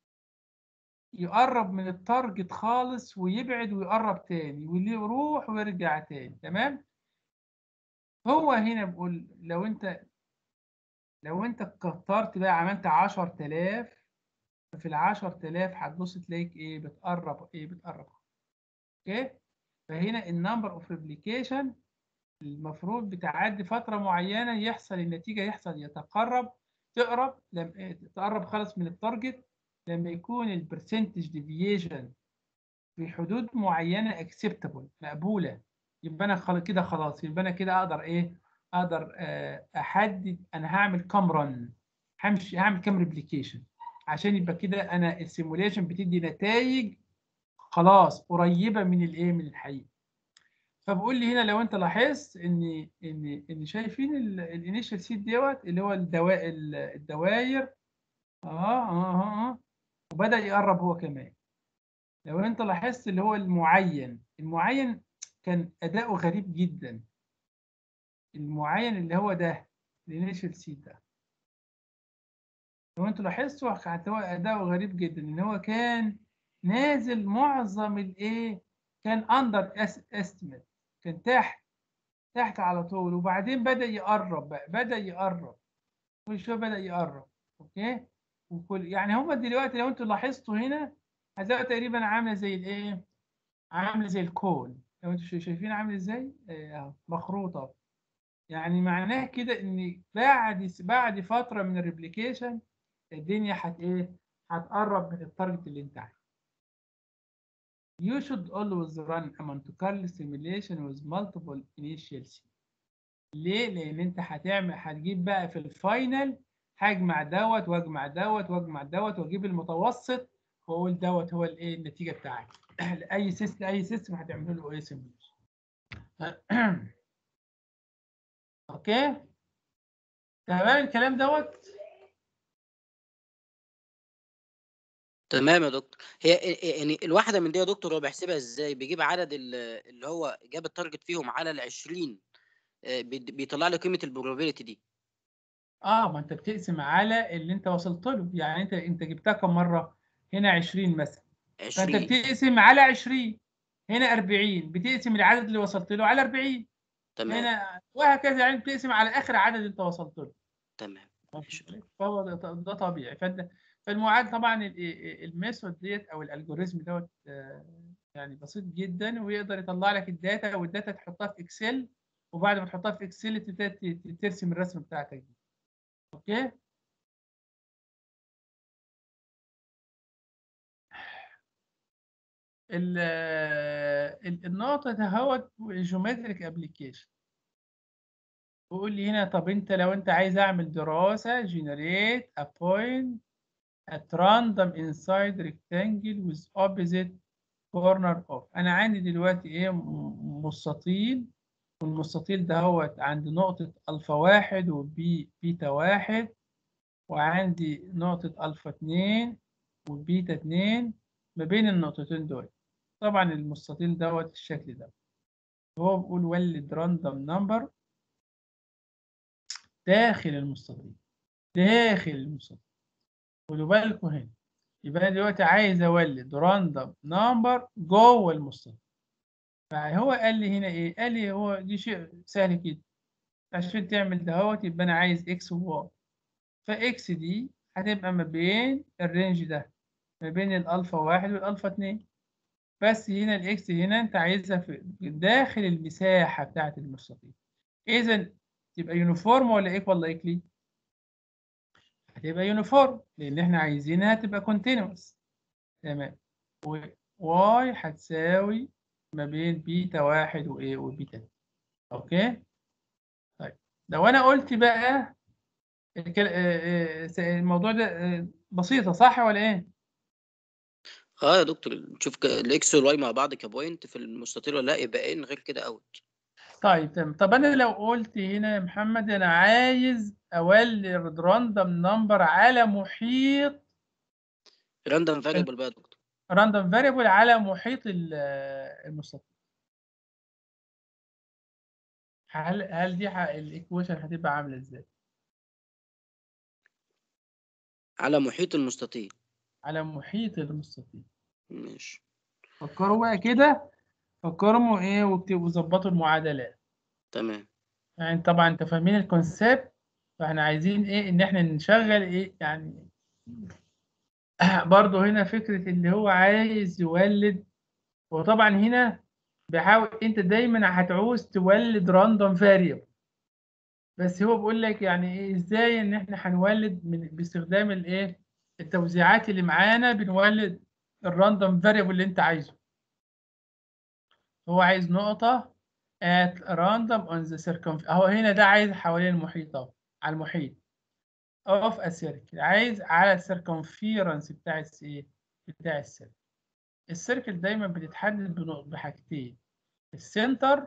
يقرب من التارجت خالص ويبعد ويقرب تاني واللي يروح ويرجع تاني تمام هو هنا بقول لو انت لو انت كترت بقى عملت 10000 ففي ال 10000 هتبص تلاقيك ايه بتقرب ايه بتقرب اوكي فهنا النمبر اوف ريبليكيشن المفروض بتعدي فترة معينة يحصل النتيجة يحصل يتقرب تقرب لما إيه، تقرب خالص من التارجت لما يكون البرسنتج ديفيشن في حدود معينة اكسبتابل مقبولة يبقى انا خلاص كده خلاص يبقى انا كده اقدر ايه اقدر آه، احدد انا هعمل كام رن همشي هعمل كام ريبليكيشن عشان يبقى كده انا السيموليشن بتدي نتائج خلاص قريبة من الايه من الحقيقة فبقول لي هنا لو انت لاحظت ان ان ان شايفين الانيشال سيد دوت اللي هو الدوا الدواير اه اه اه, آه. وبدأ يقرب هو كمان لو انت لاحظت اللي هو المعين المعين كان اداؤه غريب جدا المعين اللي هو ده الانيشال سيد ده لو انتوا لاحظتوا هتلاقوا اداؤه غريب جدا ان هو كان نازل معظم الايه كان اندر استيميت كان تحت تحت على طول وبعدين بدأ يقرب بقى بدأ يقرب كل شويه بدأ يقرب اوكي وكل يعني هما دلوقتي لو انتوا لاحظتوا هنا هتلاقوا تقريبا عامله زي الايه عامله زي الكون لو انتوا شا- شايفين عامل ازاي آه، أهو، مخروطه يعني معناه كده ان بعد بعد فتره من الريبليكيشن الدنيا هت ايه هتقرب من التارجت اللي انت عايزه You should always run a Monte Carlo simulation with multiple initial seed. ليه؟ لأن أنت هتعمل هتجيب بقى في الفاينل هجمع دوت واجمع دوت واجمع دوت واجيب المتوسط واقول دوت هو الايه النتيجة بتاعتي. أي سيستم أي سيستم هتعمل له ايه سيموليشن. أوكي؟ تمام الكلام دوت؟ تمام يا دكتور هي يعني الواحده من دي يا دكتور هو بيحسبها ازاي بيجيب عدد ال- اللي هو جاب التارجت فيهم على ال 20 آه، بيد- بيطلع له قيمه البروبابيلتي دي اه ما انت بتقسم على اللي انت وصلت له يعني انت انت جبتها كم مره هنا 20 مثلا فانت 20 بتقسم على 20 هنا 40 بتقسم العدد اللي وصلت له على 40 تمام هنا وهكذا يعني بتقسم على اخر عدد انت وصلت له تمام ماشي. فهو ده, ده طبيعي فانت فالمعاد طبعا ال- ال- الميثود ديت او الالجوريزم دوت آه، يعني بسيط جدا ويقدر يطلع لك الداتا والداتا تحطها في اكسل وبعد ما تحطها في اكسل تبدا ت- ترسم الرسمه بتاعتك دي اوكي ال- ال- النقطة دهوت جيومتريك ابلكيشن بيقول لي هنا طب انت لو انت عايز اعمل دراسة generate a point at random inside rectangle with opposite corner of انا عندي دلوقتي ايه م- مستطيل والمستطيل دهوت عند نقطة الفا واحد وبي بيتا واحد وعندي نقطة الفا اتنين وبيتا اتنين ما بين النقطتين دول طبعا المستطيل دوت الشكل ده هو بيقول ولد راندوم نمبر داخل المستطيل داخل المستطيل خدوا بالكم هنا يبقى انا دلوقتي عايز اولد راندوم نمبر جوه المستطيل فهو قال لي هنا ايه قال لي هو دي شيء سهل كده عشان تعمل دهوت يبقى انا عايز اكس وواي فاكس دي هتبقى ما بين الرينج ده ما بين الالفا واحد والالفا اتنين بس هنا الاكس هنا انت عايزها في داخل المساحة بتاعة المستطيل اذا تبقى يونيفورم ولا ايكوال لايكلي هتبقى يونيفورم لان احنا عايزينها تبقى كونتينوس تمام وواي هتساوي ما بين بيتا واحد وايه وبيتا اتنين. اوكي طيب لو انا قلت بقى الكل- آه، آه، الموضوع ده آه، بسيطة صح ولا ايه؟ اه يا دكتور نشوف ك- الاكس والواي مع بعض كبوينت في المستطيل ولا لا يبقى ان غير كده اوت طيب تمام طب انا لو قلت هنا يا محمد انا عايز اولد راندوم نمبر على محيط راندوم فاريبل بقى يا دكتور راندوم فاريبل على محيط ال- المستطيل هل هل دي الايكويشن هتبقى عامله ازاي؟ على محيط المستطيل على محيط المستطيل ماشي فكروا بقى كده فكروا ايه واكتبوا ظبطوا المعادلات تمام يعني طبعا انت فاهمين الكونسيبت فاحنا عايزين ايه ان احنا نشغل ايه يعني برضه هنا فكرة اللي هو عايز يولد وطبعا هنا بيحاول انت دايما هتعوز تولد راندوم فاريبل بس هو بيقول لك يعني ايه ازاي ان احنا هنولد من باستخدام الايه التوزيعات اللي معانا بنولد الراندوم فاريبل اللي انت عايزه هو عايز نقطة at random on the circumference اهو هنا ده عايز حوالين المحيط اهو على المحيط of a circle عايز على السيركمفيرنس بتاع الس- ايه بتاع السيركل السيركل دايما بتتحدد بنق- بحاجتين السنتر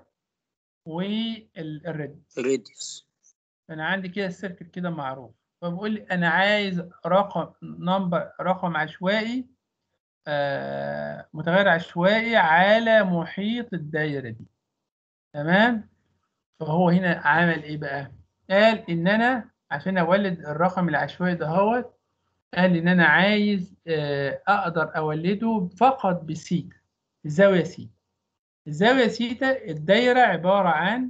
والريدس الريديوس انا عندي كده السيركل كده معروف فبقول لي انا عايز رقم نمبر رقم عشوائي آه متغير عشوائي على محيط الدايره دي تمام فهو هنا عمل ايه بقى قال ان انا عشان اولد الرقم العشوائي ده هو قال ان انا عايز آه اقدر اولده فقط بسيتا الزاويه سيتا الزاويه سيتا الدايره عباره عن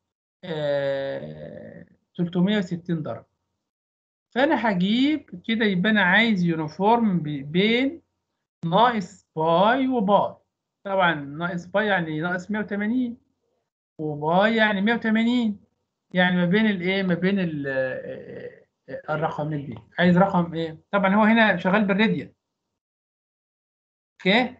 آه 360 درجه فانا هجيب كده يبقى انا عايز يونيفورم ب- بين ناقص باي وباي طبعا ناقص باي يعني ناقص 180 وباي يعني 180 يعني ما بين الايه ما بين ال- آه، آه، الرقمين دي عايز رقم ايه طبعا هو هنا شغال بالراديان اوكي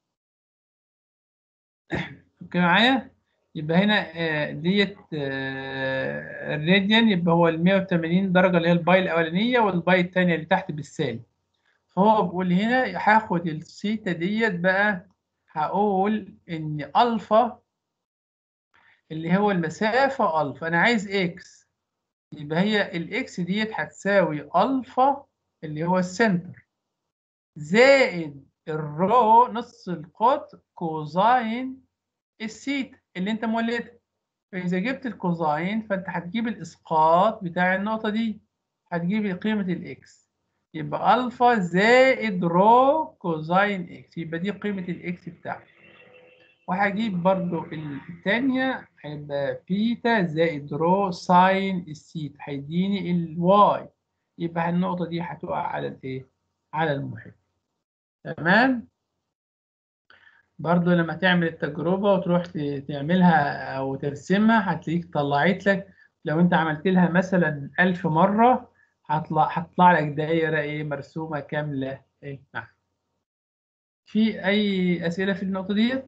اوكي معايا يبقى هنا آه، ديت آه، الراديان يبقى هو ال 180 درجه اللي هي الباي الاولانيه والباي الثانيه اللي تحت بالسالب فهو بيقول هنا هاخد الثيتا ديت بقى هقول ان الفا اللي هو المسافه الفا انا عايز اكس يبقى هي الاكس ديت هتساوي الفا اللي هو السنتر زائد الرو نص القطر كوزاين السيتا اللي انت مولدها فاذا جبت الكوزاين فانت هتجيب الاسقاط بتاع النقطه دي هتجيب قيمه الاكس يبقى الفا زائد رو كوزاين اكس يبقى دي قيمه الاكس بتاعتي وهجيب برضو الثانيه هيبقى بيتا زائد رو ساين السيتا هيديني الواي يبقى النقطه دي هتقع على الايه على المحيط تمام برضو لما تعمل التجربة وتروح ت- تعملها أو ترسمها هتلاقيك طلعت لك لو أنت عملت لها مثلا ألف مرة هطلع هتطلع لك دايرة إيه مرسومة كاملة إيه معاك. في اي اسئله في النقطه ديت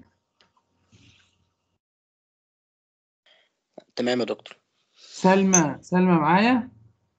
تمام يا دكتور سلمى سلمى معايا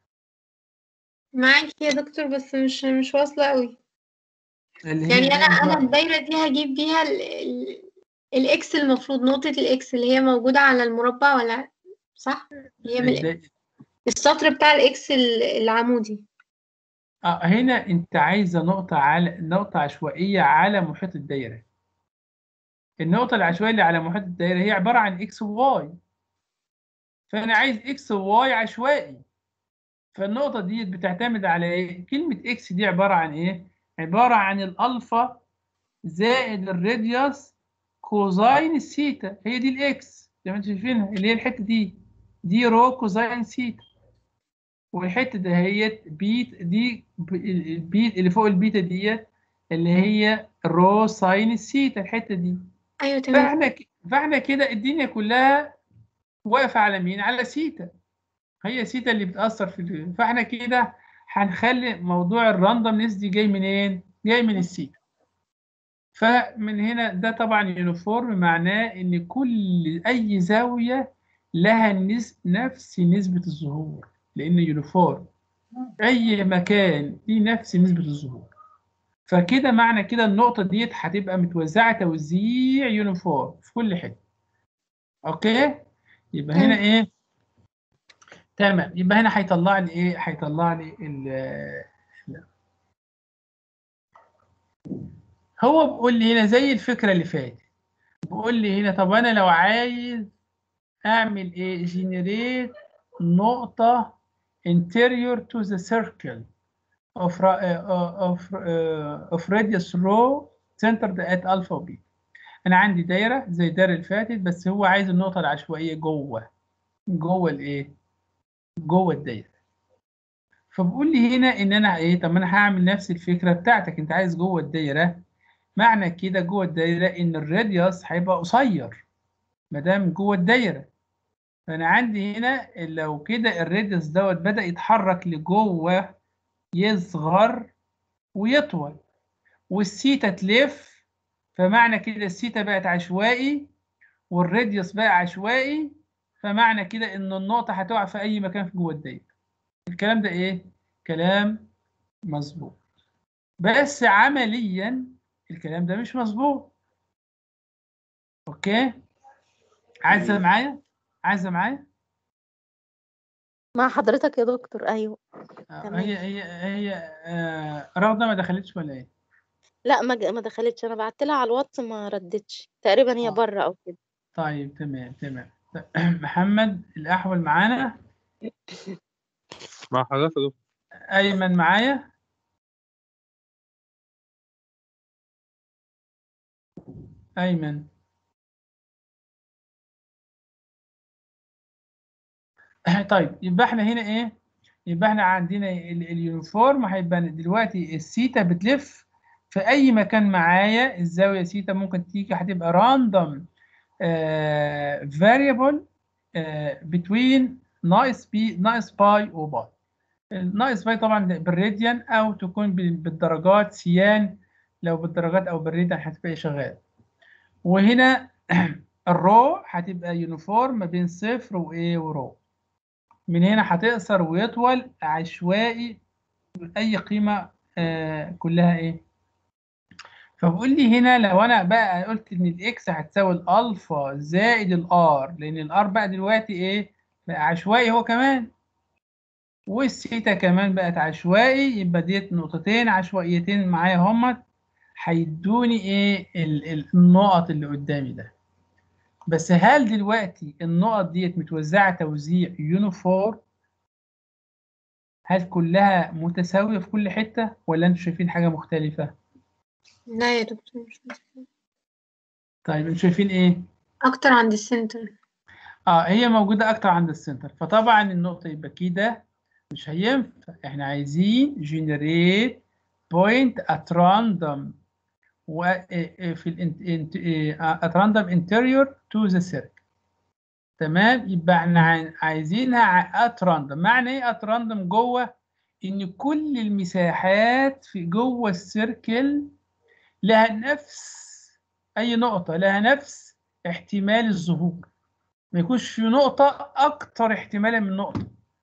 معاك يا دكتور بس مش مش واصلة قوي اللي هي يعني انا إيه انا بقى؟ الدايرة دي هجيب بيها ال ال الاكس المفروض نقطة الاكس اللي هي موجودة على المربع ولا صح؟ هي من الد- السطر بتاع الاكس ال- العمودي اه هنا انت عايزه نقطه على نقطه عشوائيه على محيط الدايره النقطه العشوائيه اللي على محيط الدايره هي عباره عن اكس وواي فانا عايز اكس وواي عشوائي فالنقطه دي بتعتمد على ايه كلمه اكس دي عباره عن ايه عباره عن الالفا زائد الراديوس كوزاين الثيتا هي دي الاكس زي ما انتم شايفينها اللي هي الحته دي دي رو كوزاين ثيتا والحته دهيت بيت دي ب- البيت اللي فوق البيتا ديت اللي هي رو ساين الثيتا الحته دي ايوه تمام فاحنا ك- فاحنا كده الدنيا كلها واقفه على مين على سيتا هي سيتا اللي بتاثر في ال- فاحنا كده هنخلي موضوع الراندومنس دي جاي منين جاي من السيتا فمن هنا ده طبعا يونيفورم معناه ان كل اي زاويه لها نس نفس نسبه الظهور لان يونيفورم اي مكان فيه نفس نسبه الظهور فكده معنى كده النقطه ديت هتبقى متوزعه توزيع يونيفورم في كل حته اوكي يبقى هنا تمام. ايه تمام يبقى هنا هيطلع لي ايه هيطلع لي ال هو بيقول لي هنا زي الفكره اللي فاتت بيقول لي هنا طب انا لو عايز اعمل ايه generate نقطه interior to the circle of ra- uh, of uh, of radius rho centered at alpha و beta انا عندي دايره زي الدايره اللي فاتت بس هو عايز النقطه العشوائيه جوه جوه الايه جوه الدايره فبقول لي هنا ان انا ايه طب ما انا هعمل نفس الفكره بتاعتك انت عايز جوه الدايره معنى كده جوه الدايره ان الراديوس هيبقى قصير ما دام جوه الدايره فانا عندي هنا لو كده الراديوس دوت بدا يتحرك لجوه يصغر ويطول والسيتا تلف فمعنى كده السيتا بقت عشوائي والراديوس بقى عشوائي فمعنى كده ان النقطه هتقع في اي مكان في جوه الدايره الكلام ده ايه كلام مظبوط بس عمليا الكلام ده مش مظبوط اوكي عايزه معايا عايزه معايا مع حضرتك يا دكتور ايوه آه، تمام. هي هي هي آه رغده ما دخلتش ولا ايه لا ما ج- ما دخلتش انا بعت لها على الواتس ما ردتش تقريبا هي آه. بره او كده طيب تمام تمام محمد الاحول معانا مع حضرتك يا دكتور ايمن معايا ايمن طيب يبقى احنا هنا ايه يبقى احنا عندنا ال- اليونيفورم هيبقى دلوقتي السيتا بتلف في اي مكان معايا الزاويه سيتا ممكن تيجي هتبقى راندوم فاريبل between ناقص بي ناقص باي وباي ناقص باي طبعا بالراديان او تكون بال- بالدرجات سيان لو بالدرجات او بالراديان هتبقى شغال وهنا الرو هتبقى يونيفورم ما بين صفر وايه ورو من هنا هتقصر ويطول عشوائي اي قيمه آه كلها ايه فبقول لي هنا لو انا بقى قلت ان الاكس هتساوي الالفا زائد الار لان الار بقى دلوقتي ايه بقى عشوائي هو كمان والثيتا كمان بقت عشوائي يبقى ديت نقطتين عشوائيتين معايا هما هيدوني ايه ال- ال- النقط اللي قدامي ده بس هل دلوقتي النقط ديت متوزعة توزيع يونيفورم هل كلها متساوية في كل حتة ولا انتوا شايفين حاجة مختلفة لا يا دكتور مش مشكلة. طيب انتوا شايفين ايه اكتر عند السنتر اه هي موجودة اكتر عند السنتر فطبعا النقطة يبقى كده مش هينفع احنا عايزين generate point at random و إيه في ال at random interior to the circle تمام يبقى احنا عاي- عايزينها at random معنى ايه at random جوه ان كل المساحات في جوه السيركل لها نفس اي نقطه لها نفس احتمال الظهور ما يكونش في نقطه اكتر احتمالا من نقطه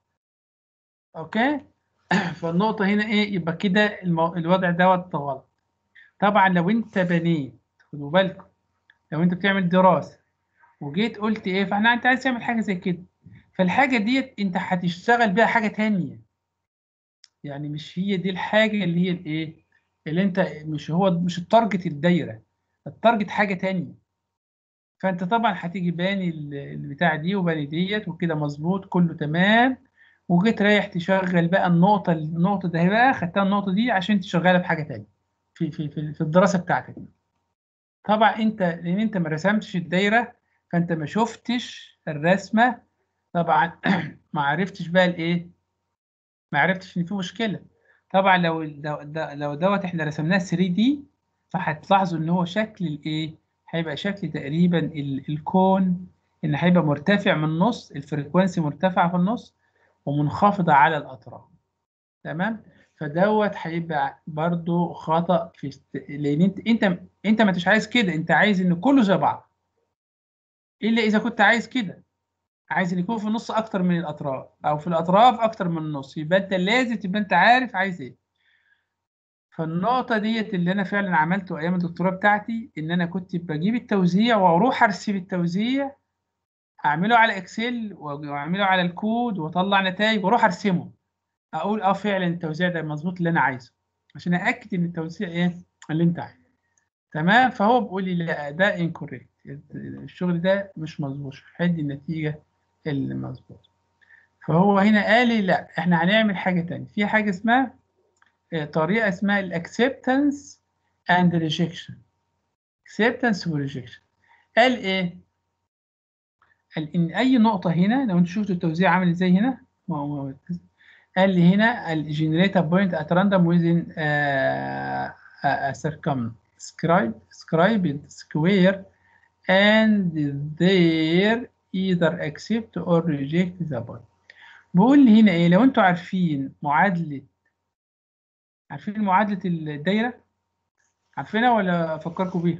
اوكي فالنقطه هنا ايه يبقى كده المو... الوضع دوت غلط طبعا لو انت بنيت خدوا بالكم لو انت بتعمل دراسه وجيت قلت ايه فاحنا انت عايز تعمل حاجه زي كده فالحاجه ديت انت هتشتغل بيها حاجه تانية يعني مش هي دي الحاجه اللي هي الايه اللي انت مش هو مش التارجت الدايره التارجت حاجه تانية فانت طبعا هتيجي باني ال- البتاع دي وباني ديت وكده مظبوط كله تمام وجيت رايح تشغل بقى النقطه النقطه ده بقى خدتها النقطه دي عشان تشغلها في حاجه تانية في في في, في الدراسه بتاعتك طبعا انت لان انت ما رسمتش الدايره فانت ما شفتش الرسمه طبعا ما عرفتش بقى الايه ما عرفتش ان في مشكله طبعا لو لو لو دوت احنا رسمناه 3 دي فهتلاحظوا ان هو شكل الايه هيبقى شكل تقريبا ال- الكون ان هيبقى مرتفع من النص الفريكوانسي مرتفعه في النص ومنخفضه على الاطراف تمام فدوت هيبقى برضو خطأ في است... لان انت انت انت ما انتش عايز كده انت عايز ان كله زي بعض الا اذا كنت عايز كده عايز ان يكون في النص اكتر من الاطراف او في الاطراف اكتر من النص يبقى انت لازم تبقى انت عارف عايز ايه فالنقطة ديت اللي أنا فعلا عملته أيام الدكتوراه بتاعتي إن أنا كنت بجيب التوزيع وأروح أرسم التوزيع أعمله على إكسل وأعمله على الكود وأطلع نتائج وأروح أرسمه أقول أه فعلا التوزيع ده مظبوط اللي أنا عايزه عشان أأكد إن التوزيع إيه اللي أنت عايزه تمام فهو بيقول لي لا ده انكوريكت الشغل ده مش مظبوط مش هيدي النتيجة المظبوطة فهو هنا قال لي لا احنا هنعمل حاجة تانية في حاجة اسمها آه، طريقة اسمها الاكسبتنس اند ريجكشن acceptance وريجكشن قال ايه قال ان اي نقطة هنا لو انتوا شفتوا التوزيع عامل ازاي هنا ما هو قال لي هنا الجنريت بوينت ات راندوم within uh, a, a circumscribed scribed square and there either accept or reject the point بقول لي هنا ايه لو انتوا عارفين معادلة عارفين معادلة الدايرة عارفينها ولا افكركم بيها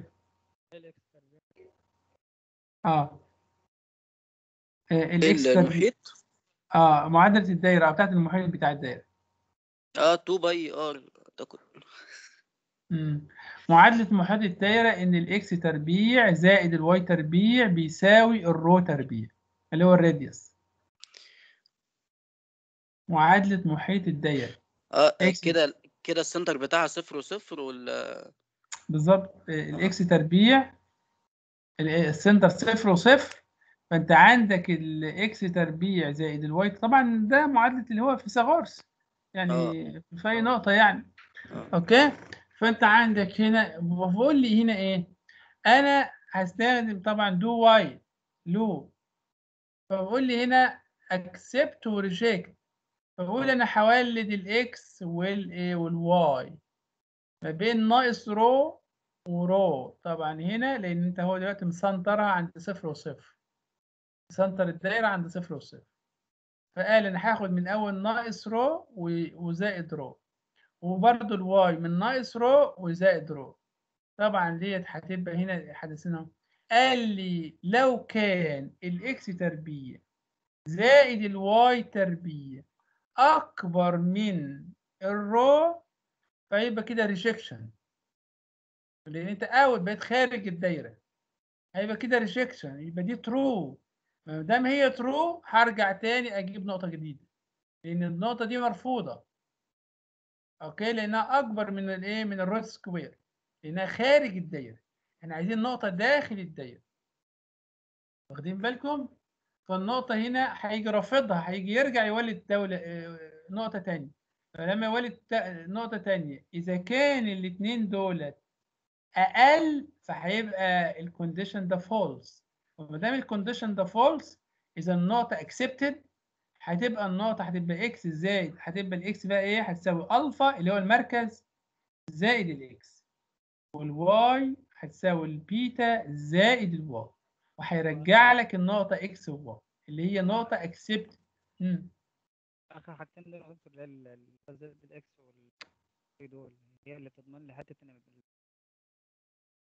اه آه، الاكس تربيع المحيط اه معادلة الدايرة او بتاعت المحيط بتاع الدايرة اه 2 باي ار اعتقد مم. معادلة محيط الدايرة إن الإكس تربيع زائد الواي تربيع بيساوي الرو تربيع اللي هو الراديوس معادلة محيط الدايرة اه إكس. كده كده السنتر بتاعها صفر وصفر وال بالظبط آه، الإكس تربيع ال- السنتر صفر وصفر فأنت عندك الإكس تربيع زائد الواي طبعا ده معادلة اللي هو فيثاغورس يعني في أي نقطة يعني آه. اوكي فانت عندك هنا بقول لي هنا ايه انا هستخدم طبعا دو واي لو فبقول لي هنا accept و reject فبقول انا هولد الاكس والايه والواي ما بين ناقص رو ورو طبعا هنا لان انت هو دلوقتي مسنترها عند صفر وصفر مسنتر الدايره عند صفر وصفر فقال انا هاخد من اول ناقص رو و- وزائد رو وبرضه الواي من ناقص رو وزائد رو طبعا ديت هتبقى هنا حدثنا قال لي لو كان الاكس تربيع زائد الواي تربيع اكبر من الرو فيبقى كده ريجكشن لان انت اوت بقيت خارج الدايره هيبقى كده ريجكشن يبقى دي ترو ما دام هي ترو هرجع تاني اجيب نقطه جديده لان النقطه دي مرفوضه اوكي لانها اكبر من الايه من الروت سكوير لانها خارج الدايره احنا عايزين نقطه داخل الدايره واخدين بالكم فالنقطه هنا هيجي رافضها هيجي يرجع يولد دوله آه، نقطه تانية فلما يولد تا- نقطه تانية اذا كان الاثنين دولت اقل فهيبقى الكونديشن ده فولس وما دام الكونديشن ده فولس اذا النقطه اكسبتد هتبقى النقطة هتبقى اكس زائد هتبقى الاكس بقى ايه هتساوي الفا اللي هو المركز زائد الاكس والواي هتساوي البيتا زائد الواي وهيرجع لك النقطة اكس وواي اللي هي نقطة اكسبت اخر حاجتين دول يا دكتور اللي هي ال- ال- زائد الاكس وال دول هي اللي تضمن لي حته ان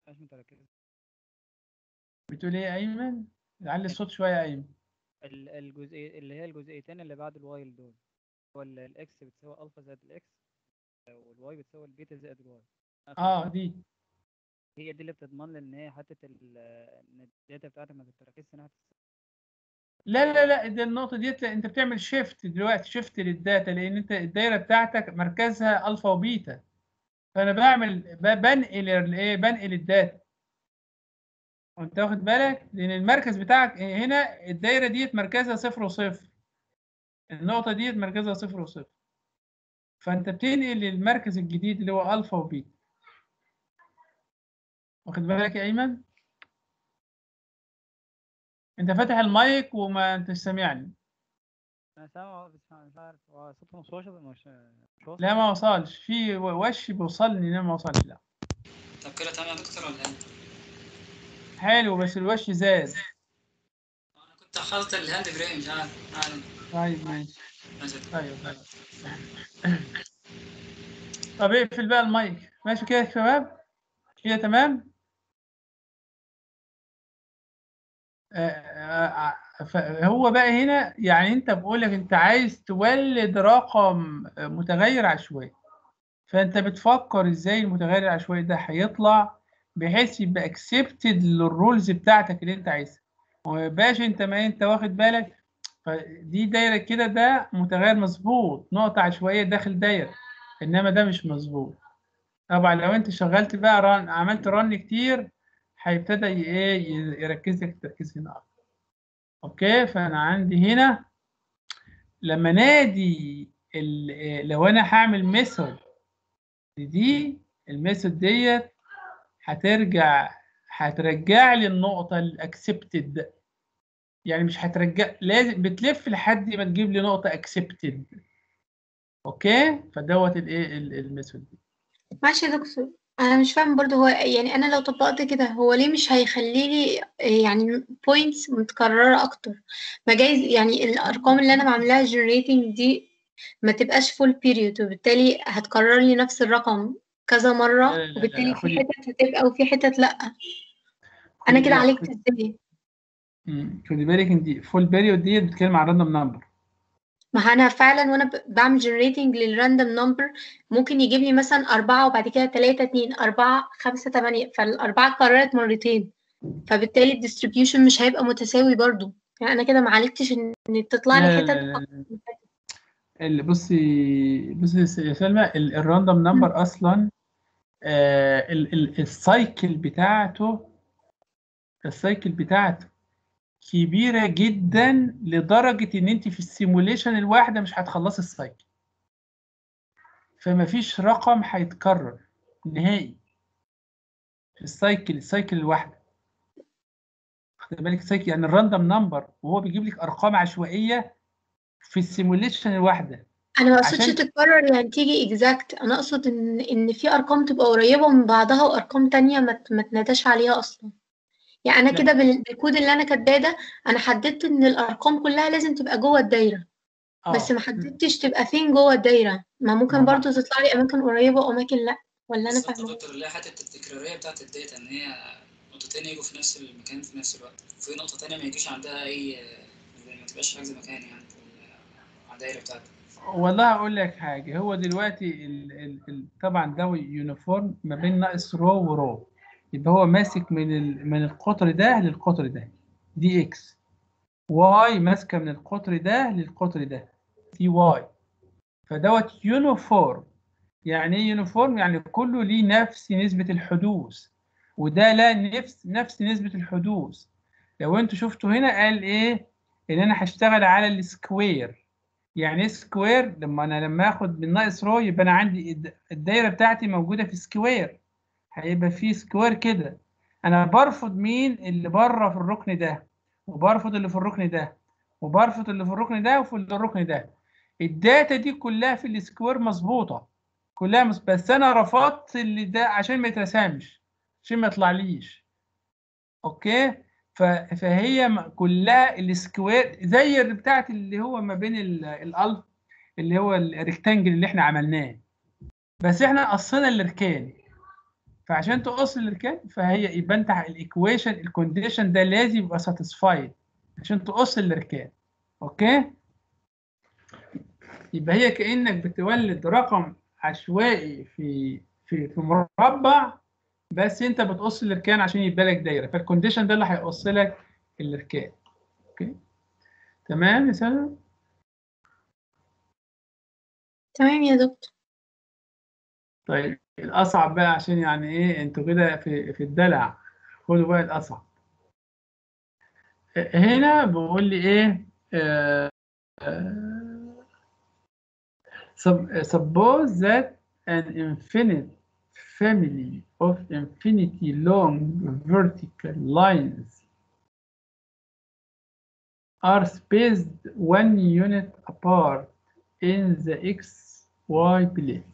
مش متركزة بتقول ايه يا ايمن علي الصوت شويه يا ايمن ال- الجزئية اللي هي الجزئيتين اللي بعد الوايل دول هو ال- الاكس بتساوي الفا زائد الاكس والواي بتساوي البيتا زائد الواي اه دي هي دي اللي بتضمن لي ان هي حته ال- ان الداتا بتاعتك ما تتركزش ناحيه لا لا لا ده النقطة ديت انت بتعمل شيفت دلوقتي شيفت للداتا لان انت الدايرة بتاعتك مركزها الفا وبيتا فانا بعمل ب- بنقل الايه بنقل الداتا وانت واخد بالك لان المركز بتاعك هنا الدايرة ديت مركزها صفر وصفر النقطة ديت مركزها صفر وصفر فانت بتنقل للمركز الجديد اللي هو الفا وبيتا واخد بالك يا ايمن انت فاتح المايك وما انتش سامعني انا سامع بس مش عارف هو صوته مش واصل مش مش واصل لا ما وصلش في وش بيوصلني انما ما وصلش لا طب كده تمام يا دكتور ولا ايه؟ حلو بس الوش زاد انا كنت حاطط الهاند فري مش عارف عارف. طيب ماشي ماشي. طيب طيب طب اقفل بقى المايك ماشي كده يا شباب كده تمام آه، آه، آه، فهو بقى هنا يعني انت بقول لك انت عايز تولد رقم متغير عشوائي فانت بتفكر ازاي المتغير العشوائي ده هيطلع بحيث يبقى اكسبتد للرولز بتاعتك اللي انت عايزها وما يبقاش انت ما انت واخد بالك فدي دايره كده ده متغير مظبوط نقطه عشوائيه داخل دايره انما ده مش مظبوط طبعا لو انت شغلت بقى رن عملت رن كتير هيبتدي ي- ايه ي- يركز لك التركيز هنا اكتر اوكي فانا عندي هنا لما نادي ال- لو انا هعمل ميثود دي الميثود ديت هترجع هترجع لي النقطة الاكسبتد يعني مش هترجع لازم بتلف لحد ما تجيب لي نقطة اكسبتد اوكي فدوت الايه ال- الميثود دي ماشي يا دكتور انا مش فاهم برضو هو يعني انا لو طبقت كده هو ليه مش هيخلي لي يعني بوينتس متكررة اكتر ما جايز يعني الارقام اللي انا بعملها generating دي ما تبقاش full period وبالتالي هتكرر لي نفس الرقم كذا مرة لا، لا، لا، وبالتالي في خدي- حتت هتبقى وفي حتت لأ انا خدي كده بالك- عالجت ازاي مم. خدي بالك انت فول بيريود ديت بتتكلم عن راندوم نمبر ما انا فعلا وانا ب- بعمل generating للراندوم نمبر ممكن يجيب لي مثلا أربعة وبعد كده تلاتة اتنين أربعة خمسة تمانية فالأربعة اتكررت مرتين فبالتالي الديستريبيوشن مش هيبقى متساوي برضو يعني أنا كده معالجتش إن إن تطلع لي لا لا حتت لا لا لا. ال- بصي بصي يا سلمى ال- الراندوم نمبر اصلا آه ال- ال- السايكل بتاعته السايكل بتاعته كبيرة جدا لدرجة ان انت في السيموليشن الواحدة مش هتخلصي السايكل فما فيش رقم هيتكرر نهائي في السايكل السايكل الواحدة خد بالك السايكل يعني الراندوم نمبر وهو بيجيب لك ارقام عشوائية في السيموليشن الواحدة أنا ما أقصدش عشان- تتكرر يعني تيجي exact أنا أقصد إن إن في أرقام تبقى قريبة من بعضها وأرقام تانية ما ت- ما تناداش عليها أصلا يعني أنا لا. كده بال- بالكود اللي أنا كاتباه ده أنا حددت إن الأرقام كلها لازم تبقى جوه الدايرة بس اه ما حددتش تبقى فين جوه الدايرة ما ممكن ما- برضو تطلع لي أماكن قريبة وأماكن لأ ولا أنا بالظبط يا فاهمة دكتور اللي هي حته التكراريه بتاعت الداتا ان هي نقطتين يجوا في نفس المكان في نفس الوقت وفي نقطه تانية ما يجيش عندها اي ما تبقاش حاجز مكان يعني في ال- على الدايره بتاعتك والله اقول لك حاجه هو دلوقتي ال ال ال طبعا ده يونيفورم ما بين ناقص رو ورو يبقى هو ماسك من ال من القطر ده للقطر ده دي اكس واي ماسكه من القطر ده للقطر ده دي واي فدوت يونيفورم يعني ايه يونيفورم يعني كله ليه نفس نسبه الحدوث وده لا نفس نفس نسبه الحدوث لو انتوا شفتوا هنا قال ايه ان انا هشتغل على السكوير يعني ايه سكوير لما انا لما اخد من ناقص رو يبقى انا عندي الد- الدايره بتاعتي موجوده في سكوير هيبقى في سكوير كده انا برفض مين اللي بره في الركن ده وبرفض اللي في الركن ده وبرفض اللي في الركن ده وفي الركن ده الداتا دي كلها في السكوير مظبوطه كلها مز... بس انا رفضت اللي ده عشان ما يترسمش عشان ما يطلعليش اوكي ف... فهي م- كلها السكوير زي اللي بتاعت اللي هو ما بين ال- الالف اللي هو الريكتانجل اللي احنا عملناه بس احنا قصينا الاركان فعشان تقص الاركان فهي يبقى انت الايكويشن الكونديشن ده لازم يبقى ساتيسفايد عشان تقص الاركان اوكي يبقى هي كانك بتولد رقم عشوائي في في في مربع بس انت بتقص الاركان عشان يبقى لك دايره فالكونديشن ده اللي هيقص لك الاركان اوكي تمام يا سلمى تمام يا دكتور طيب الأصعب بقى عشان يعني إيه أنتوا كده في في الدلع خدوا بقى الأصعب هنا بيقول لي إيه آه آه sub- suppose that an infinite family of infinity long vertical lines are spaced one unit apart in the xy plane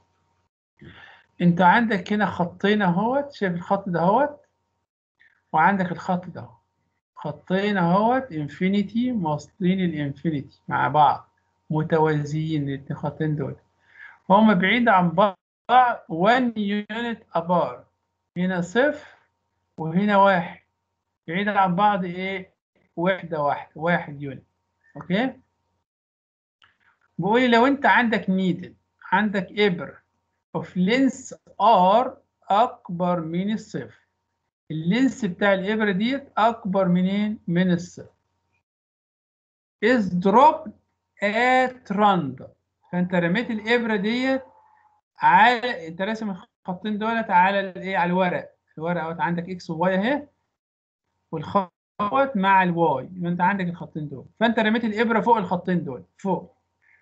انت عندك هنا خطين اهوت شايف الخط ده اهوت وعندك الخط ده اهو. خطين اهوت انفينيتي موصلين الانفينيتي مع بعض متوازيين الاتنين خطين دول هما بعيد عن بعض 1 يونت ابار هنا صفر وهنا واحد بعيد عن بعض ايه واحدة واحدة واحد يونت اوكي بيقول لي لو انت عندك نيدل عندك ابر of length R أكبر من الصفر اللينس بتاع الإبرة ديت أكبر منين؟ من الصفر is dropped at random فأنت رميت الإبرة ديت على أنت راسم الخطين دولت على الإيه؟ على الورق الورق أهوت عندك إكس وواي أهي والخط مع الواي يبقى أنت عندك الخطين دول فأنت رميت الإبرة فوق الخطين دول فوق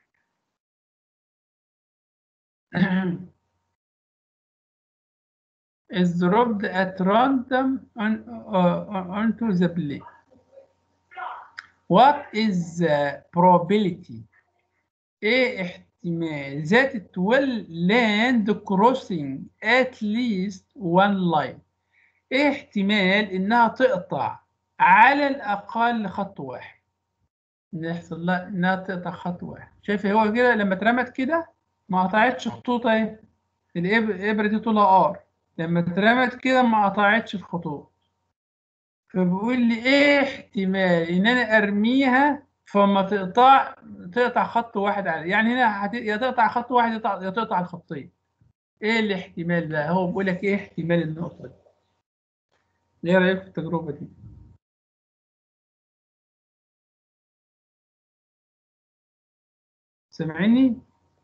is dropped at random on, uh, onto the plane. What is the probability? ايه احتمال that it will land crossing at least one line ايه احتمال انها تقطع على الاقل خط واحد إن يحصل لها انها تقطع خط واحد شايف هو كده لما اترمت كده ما قطعتش خطوط اهي الإب- الابره دي طولها ار لما اترمت كده ما قطعتش الخطوط فبيقول لي ايه احتمال ان انا ارميها فما تقطع تقطع خط واحد على يعني هنا هت... يا تقطع خط واحد يا تقطع, يا تقطع الخطين ايه الاحتمال ده هو بيقول لك ايه احتمال النقطة دي ايه رأيك في التجربة دي سامعني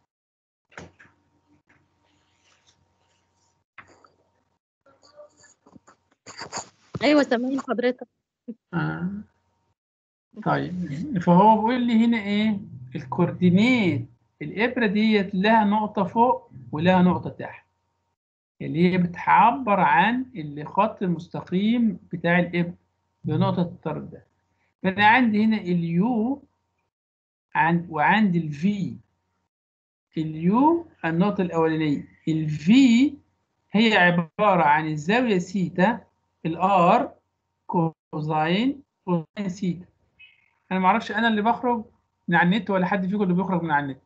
ايوه سامعين حضرتك آه. طيب فهو بيقول لي هنا ايه الكوردينيت الابره ديت لها نقطه فوق ولها نقطه تحت اللي هي بتعبر عن الخط المستقيم بتاع الابره بنقطه الطرف ده فانا عندي هنا اليو عند وعندي الفي اليو النقطه الاولانيه الفي هي عباره عن الزاويه سيتا الار كوزاين كوزاين سيتا انا ما اعرفش انا اللي بخرج من على النت ولا حد فيكم اللي بيخرج من على النت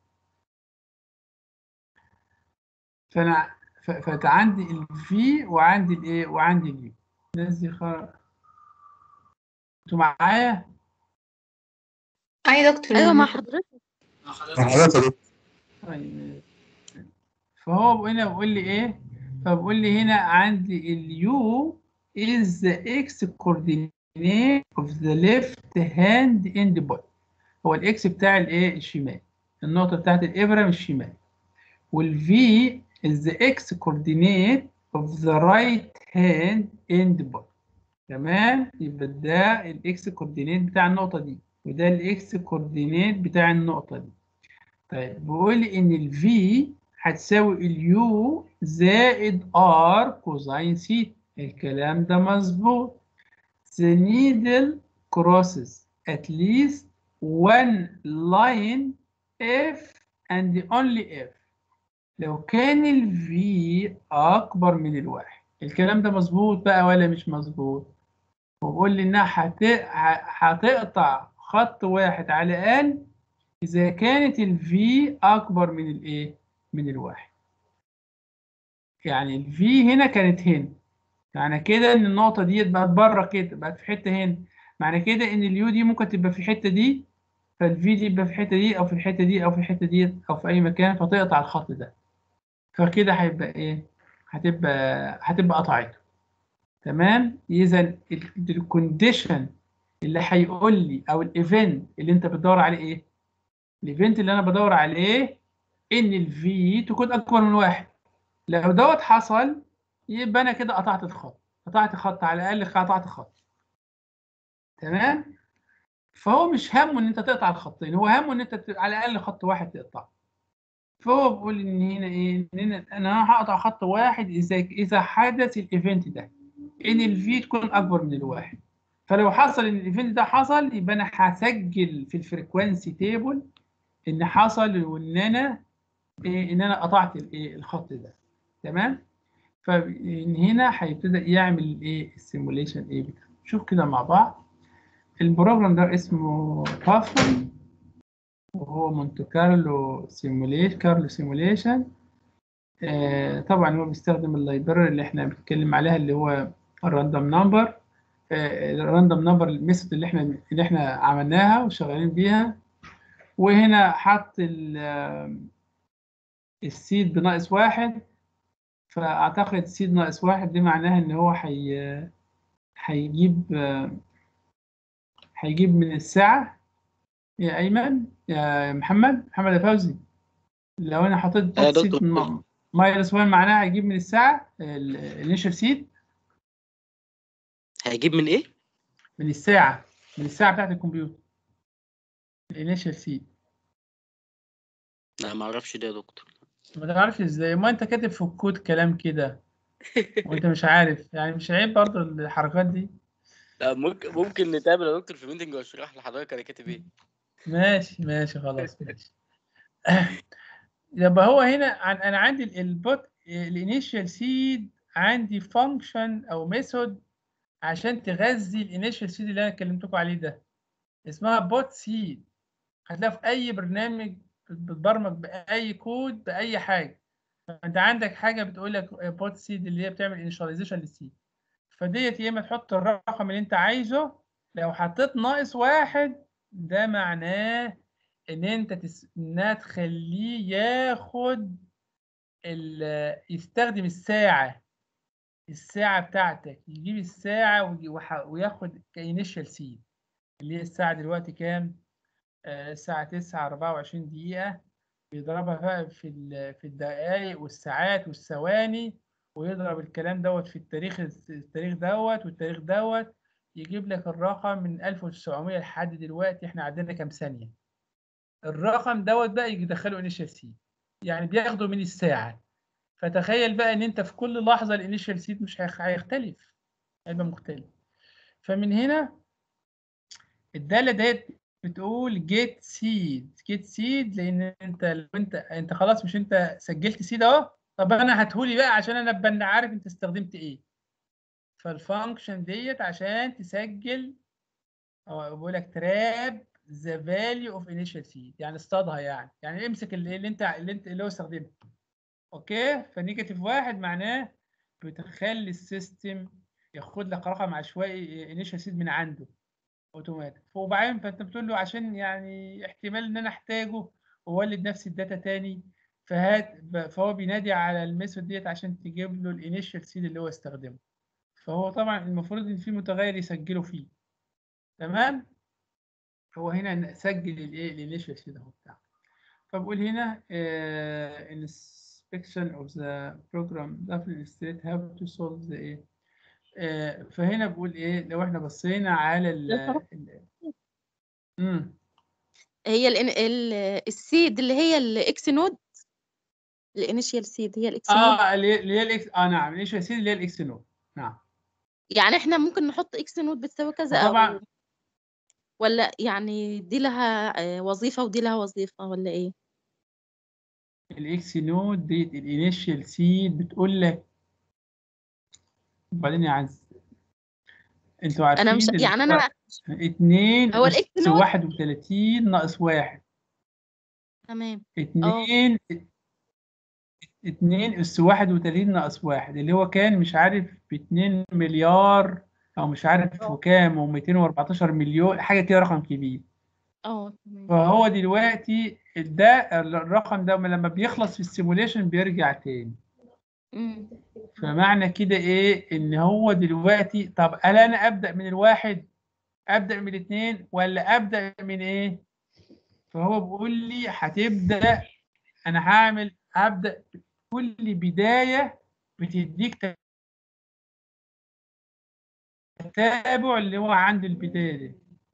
فانا ف- فانت عندي الفي وعندي الايه وعندي اليو الناس دي خرج انتوا معايا أي يا دكتور ايوه مع حضرتك مع مع حضرتك حضرتك طيب فهو هنا بيقول لي ايه فبقول لي هنا عندي اليو is the x coordinate of the left hand end point هو الاكس بتاع الايه الشمال النقطه بتاعت الابره من الشمال والفي is the x coordinate of the right hand end point تمام يبقى ده الاكس كوردينيت بتاع النقطه دي وده الاكس كوردينيت بتاع النقطه دي طيب بيقول لي ان الفي هتساوي اليو زائد ار كوزين سيتا الكلام ده مظبوط the needle crosses at least one line if and only if لو كان ال V أكبر من الواحد الكلام ده مظبوط بقى ولا مش مظبوط وبقول لي إنها هت... ه- هتقطع خط واحد على الأقل إذا كانت ال V أكبر من الإيه؟ من الواحد يعني الفي هنا كانت هنا معنى كده ان النقطة ديت بقت بره كده بقت في حتة هنا معنى كده ان اليو دي ممكن تبقى في الحتة دي فالفي دي يبقى في الحتة دي او في الحتة دي او في الحتة دي او في اي مكان فتقطع الخط ده فكده هيبقى ايه هتبقى هتبقى قطعته تمام اذا الكونديشن اللي هيقول لي او الايفنت اللي انت بتدور عليه ايه الايفنت اللي انا بدور عليه ان الفي تكون اكبر من واحد لو دوت حصل يبقى انا كده قطعت الخط قطعت خط على الاقل قطعت خط تمام فهو مش همه ان انت تقطع الخطين هو همه ان انت ت- على الاقل خط واحد تقطعه فهو بيقول ان هنا ايه ان أنا- انا هقطع خط واحد اذا اذا حدث الايفنت ده ان الفي تكون اكبر من الواحد فلو حصل ان الايفنت ده حصل يبقى انا هسجل في الفريكوانسي تيبل ان حصل وان انا إيه ان انا قطعت الايه الخط ده تمام فمن هنا هيبتدى يعمل ايه السيموليشن ايه بتاعه شوف كده مع بعض البروجرام ده اسمه بافل وهو مونte كارلو سيموليشن كارلو سيموليشن آه طبعا هو بيستخدم اللايبراري اللي احنا بنتكلم عليها اللي هو الراندوم نمبر الراندوم نمبر الميثود اللي احنا اللي احنا عملناها وشغالين بيها وهنا حط ال- السيد بناقص واحد فأعتقد سيد ناقص واحد دي معناها إن هو حي... هيجيب هيجيب من الساعة يا أيمن يا محمد محمد يا فوزي لو أنا حطيت يا سيد دكتور. ماينس 1 معناها هيجيب من الساعة الانيشال سيد هيجيب من ايه؟ من الساعة من الساعة بتاعت الكمبيوتر الانيشال سيد لا ما اعرفش ده يا دكتور ما تعرفش ازاي ما انت كاتب في الكود كلام كده وانت مش عارف يعني مش عيب برضه الحركات دي لا ممكن ممكن نتقابل يا دكتور في ميتنج واشرح لحضرتك انا كاتب ايه ماشي ماشي خلاص ماشي يبقى هو هنا عن انا عندي ال- البوت الانيشال سيد عندي فانكشن او ميثود عشان تغذي الانيشال سيد اللي انا كلمتكم عليه ده اسمها بوت سيد هتلاقيها في اي برنامج بتبرمج باي كود باي حاجه انت عندك حاجه بتقول لك بوت سيد اللي هي بتعمل انيشاليزيشن للسيد فديت يا اما تحط الرقم اللي انت عايزه لو حطيت ناقص واحد ده معناه ان انت تس... انها تخليه ياخد ال... يستخدم الساعة الساعة بتاعتك يجيب الساعة ويجي- وح- وياخد كإنيشال سيد اللي هي الساعة دلوقتي كام؟ آه، الساعة 9 24 دقيقة بيضربها بقى في ال... في الدقائق والساعات والثواني ويضرب الكلام دوت في التاريخ التاريخ دوت والتاريخ دوت يجيب لك الرقم من 1900 لحد دلوقتي احنا عندنا كام ثانية الرقم دوت بقى يدخله انيشال سيد يعني بياخده من الساعة فتخيل بقى ان انت في كل لحظة الانيشال سيد مش هيخ- هيختلف هيبقى مختلف فمن هنا الدالة ديت بتقول جيت سيد جيت سيد لان انت لو انت انت خلاص مش انت سجلت سيد اهو طب انا هاتهولي بقى عشان انا ابقى أنا عارف انت استخدمت ايه فالفانكشن ديت عشان تسجل أو بقول لك تراب ذا فاليو اوف انيشال سيد يعني اصطادها يعني يعني امسك اللي, اللي انت اللي انت اللي هو استخدمه اوكي فنيجاتيف واحد معناه بتخلي السيستم ياخد لك رقم عشوائي انيشال سيد من عنده اوتوماتيك وبعدين فانت بتقول له عشان يعني احتمال ان انا احتاجه واولد نفس الداتا تاني فهات ب- فهو بينادي على الميثود ديت عشان تجيب له الانيشال سيد اللي هو استخدمه فهو طبعا المفروض ان في متغير يسجله فيه تمام هو هنا سجل الايه الانيشال سيد اهو بتاعه فبقول هنا uh, inspection of the program definitely state how to solve the ايه آه، فهنا بقول ايه لو احنا بصينا على ال ال- مم. هي ال ال السيد اللي هي الاكس نود الانيشال سيد هي الاكس نود اه اللي هي اللي هي الاكس اه نعم الانيشال سيد اللي هي الاكس نود نعم يعني احنا ممكن نحط اكس نود بتساوي كذا او وطبعا ولا يعني دي لها آه، وظيفة ودي لها وظيفة ولا ايه الاكس نود ديت الانيشال سيد بتقول لك وبعدين يا عز انتوا انا مش عارفين يعني انا اتنين هو أس الإكس نود؟ واحد وتلاتين ناقص واحد تمام اتنين اتنين اس واحد وتلاتين ناقص واحد اللي هو كان مش عارف باتنين مليار او مش عارف وكام وميتين واربعتاشر مليون حاجة كده رقم كبير اه تمام فهو دلوقتي ده الرقم ده لما بيخلص في السيموليشن بيرجع تاني مم. فمعنى كده ايه ان هو دلوقتي طب هل انا ابدا من الواحد ابدا من الاثنين ولا ابدا من ايه فهو بيقول لي هتبدا انا هعمل هبدا كل بدايه بتديك تتابع اللي هو عند البدايه دي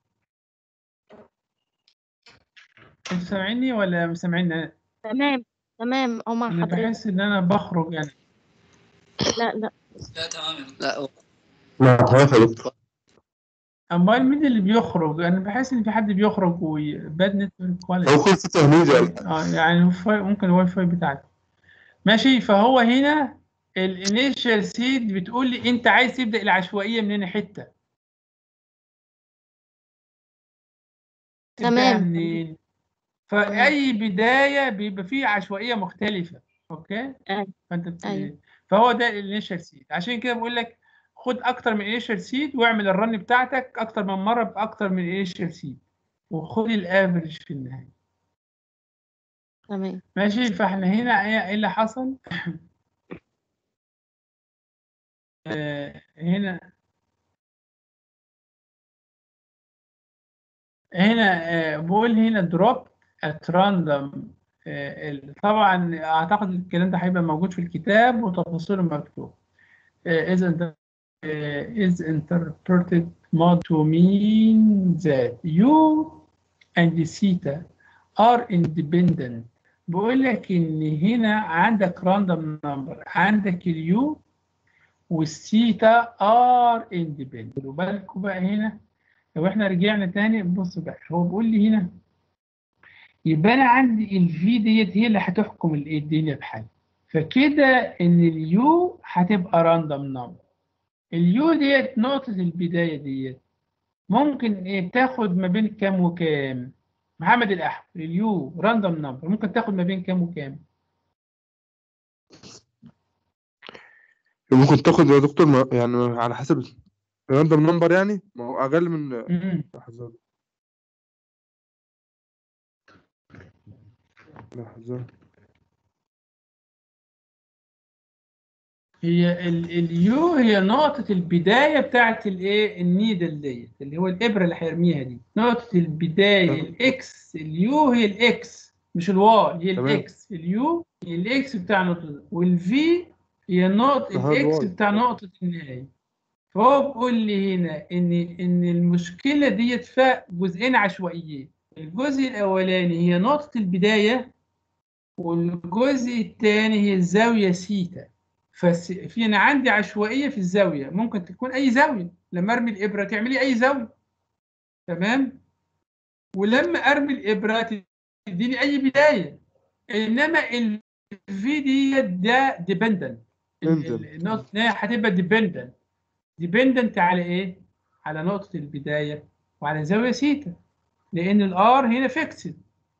انتوا سامعيني ولا مش سامعيني تمام تمام اه مع انا حضرتك بحس ان انا بخرج يعني لا لا لا تمام يا دكتور لا هو- مع حضرتك يا دكتور امال مين اللي بيخرج انا بحس ان في حد بيخرج وباد نتورك كواليتي هو كل ست هنيجي اه يعني الواي- ممكن الواي فاي بتاعتي ماشي فهو هنا الانيشال سيد بتقول لي انت عايز تبدا العشوائيه من هنا حته تبدأها تمام. منين فاي بدايه بيبقى فيه عشوائيه مختلفه اوكي أيوة. فانت بت... أيوة. فهو ده الانيشال سيد عشان كده بقول لك خد اكتر من انيشال سيد واعمل الرن بتاعتك اكتر من مره باكتر من انيشال سيد وخد الافرج في النهايه تمام ماشي فاحنا هنا ايه إيه اللي حصل آه، هنا هنا آه، بقول هنا دروب at random آه، ال- طبعا اعتقد الكلام ده هيبقى موجود في الكتاب وتفاصيله مكتوب آه، is inter- آه، is interpreted mod to mean that u and theta are independent بقول لك ان هنا عندك راندوم نمبر عندك اليو والثيتا ار اندبندنت وبالكوا بقى هنا لو احنا رجعنا تاني بص بقى هو بيقول لي هنا يبقى انا عندي الفي ديت هي اللي هتحكم الايه الدنيا بحالها فكده ان اليو هتبقى راندوم نمبر اليو ديت نقطة البداية ديت ممكن ايه تاخد ما بين كام وكام محمد الأحمر اليو راندوم نمبر ممكن تاخد ما بين كام وكام ممكن تاخد يا دكتور ما- يعني على حسب راندوم نمبر يعني ما هو اقل من مم. لحظة لحظة هي ال- اليو هي نقطة البداية بتاعت الايه النيدل ديت اللي هو الإبرة اللي هيرميها دي نقطة البداية تمام. الإكس اليو هي الإكس مش الواي هي تمام. الإكس اليو هي الإكس بتاع النقطة دي والفي هي نقطة أها، الإكس الواي. بتاع نقطة النهاية فهو بيقول لي هنا إن إن المشكلة ديت فيها جزئين عشوائيين الجزء الأولاني هي نقطة البداية والجزء الثاني هي الزاوية سيتا ففي انا عندي عشوائيه في الزاويه ممكن تكون اي زاويه لما ارمي الابره تعملي اي زاويه تمام ولما ارمي الابره تديني اي بدايه انما الفي دي ده ديبندنت Dependent. النقطه النهايه هتبقى ديبندنت ديبندنت على ايه على نقطه البدايه وعلى زاويه سيتا لان الار هنا فيكسد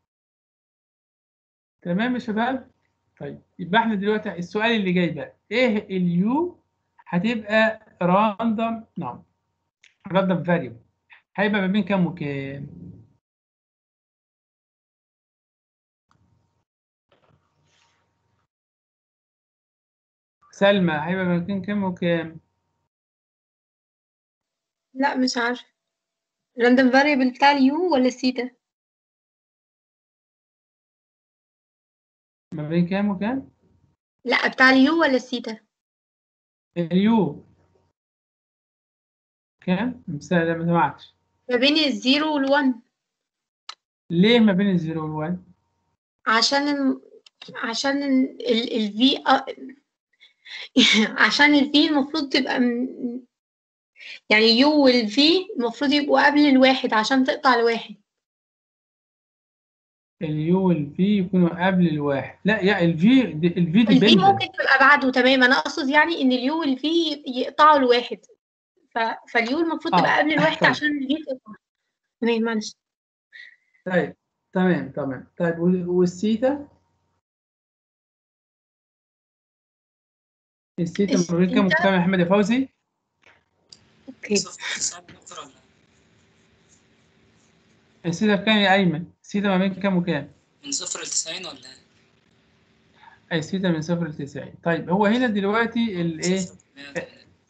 تمام يا شباب طيب يبقى احنا دلوقتي السؤال اللي جاي بقى ايه اليو هتبقى راندوم نعم راندوم فاريبل هيبقى ما بين كام وكام سلمى هيبقى ما بين كام وكام لا مش عارفة random variable بتاع اليو ولا الثيتا ما بين كام وكام لا بتاع اليو ولا الثيتا اليو كام مثال ما سمعتش ما بين الزيرو والون ليه ما بين الزيرو والوان عشان ال... عشان الفي عشان الفي المفروض تبقى م... يعني يو والفي المفروض يبقوا قبل الواحد عشان تقطع الواحد اليو والفي يكونوا قبل الواحد لا يا الفي الفي الفي ديبندنت ممكن تبقى بعده تمام انا اقصد يعني ان اليو والفي يقطعوا الواحد ف... فاليو المفروض آه، تبقى قبل الواحد طيب. عشان الفي تقطع تمام معلش طيب تمام تمام طيب وال- والثيتا السيتا ما بين كام وكام يا احمد يا فوزي اوكي صفر تسعة دكتور ولا السيتا بكام يا ايمن السيتا ما بين كام وكام من صفر لتسعين ولا ايه؟ اي السيتا من صفر ل 90 طيب هو هنا دلوقتي الايه صفر مية وتمانين.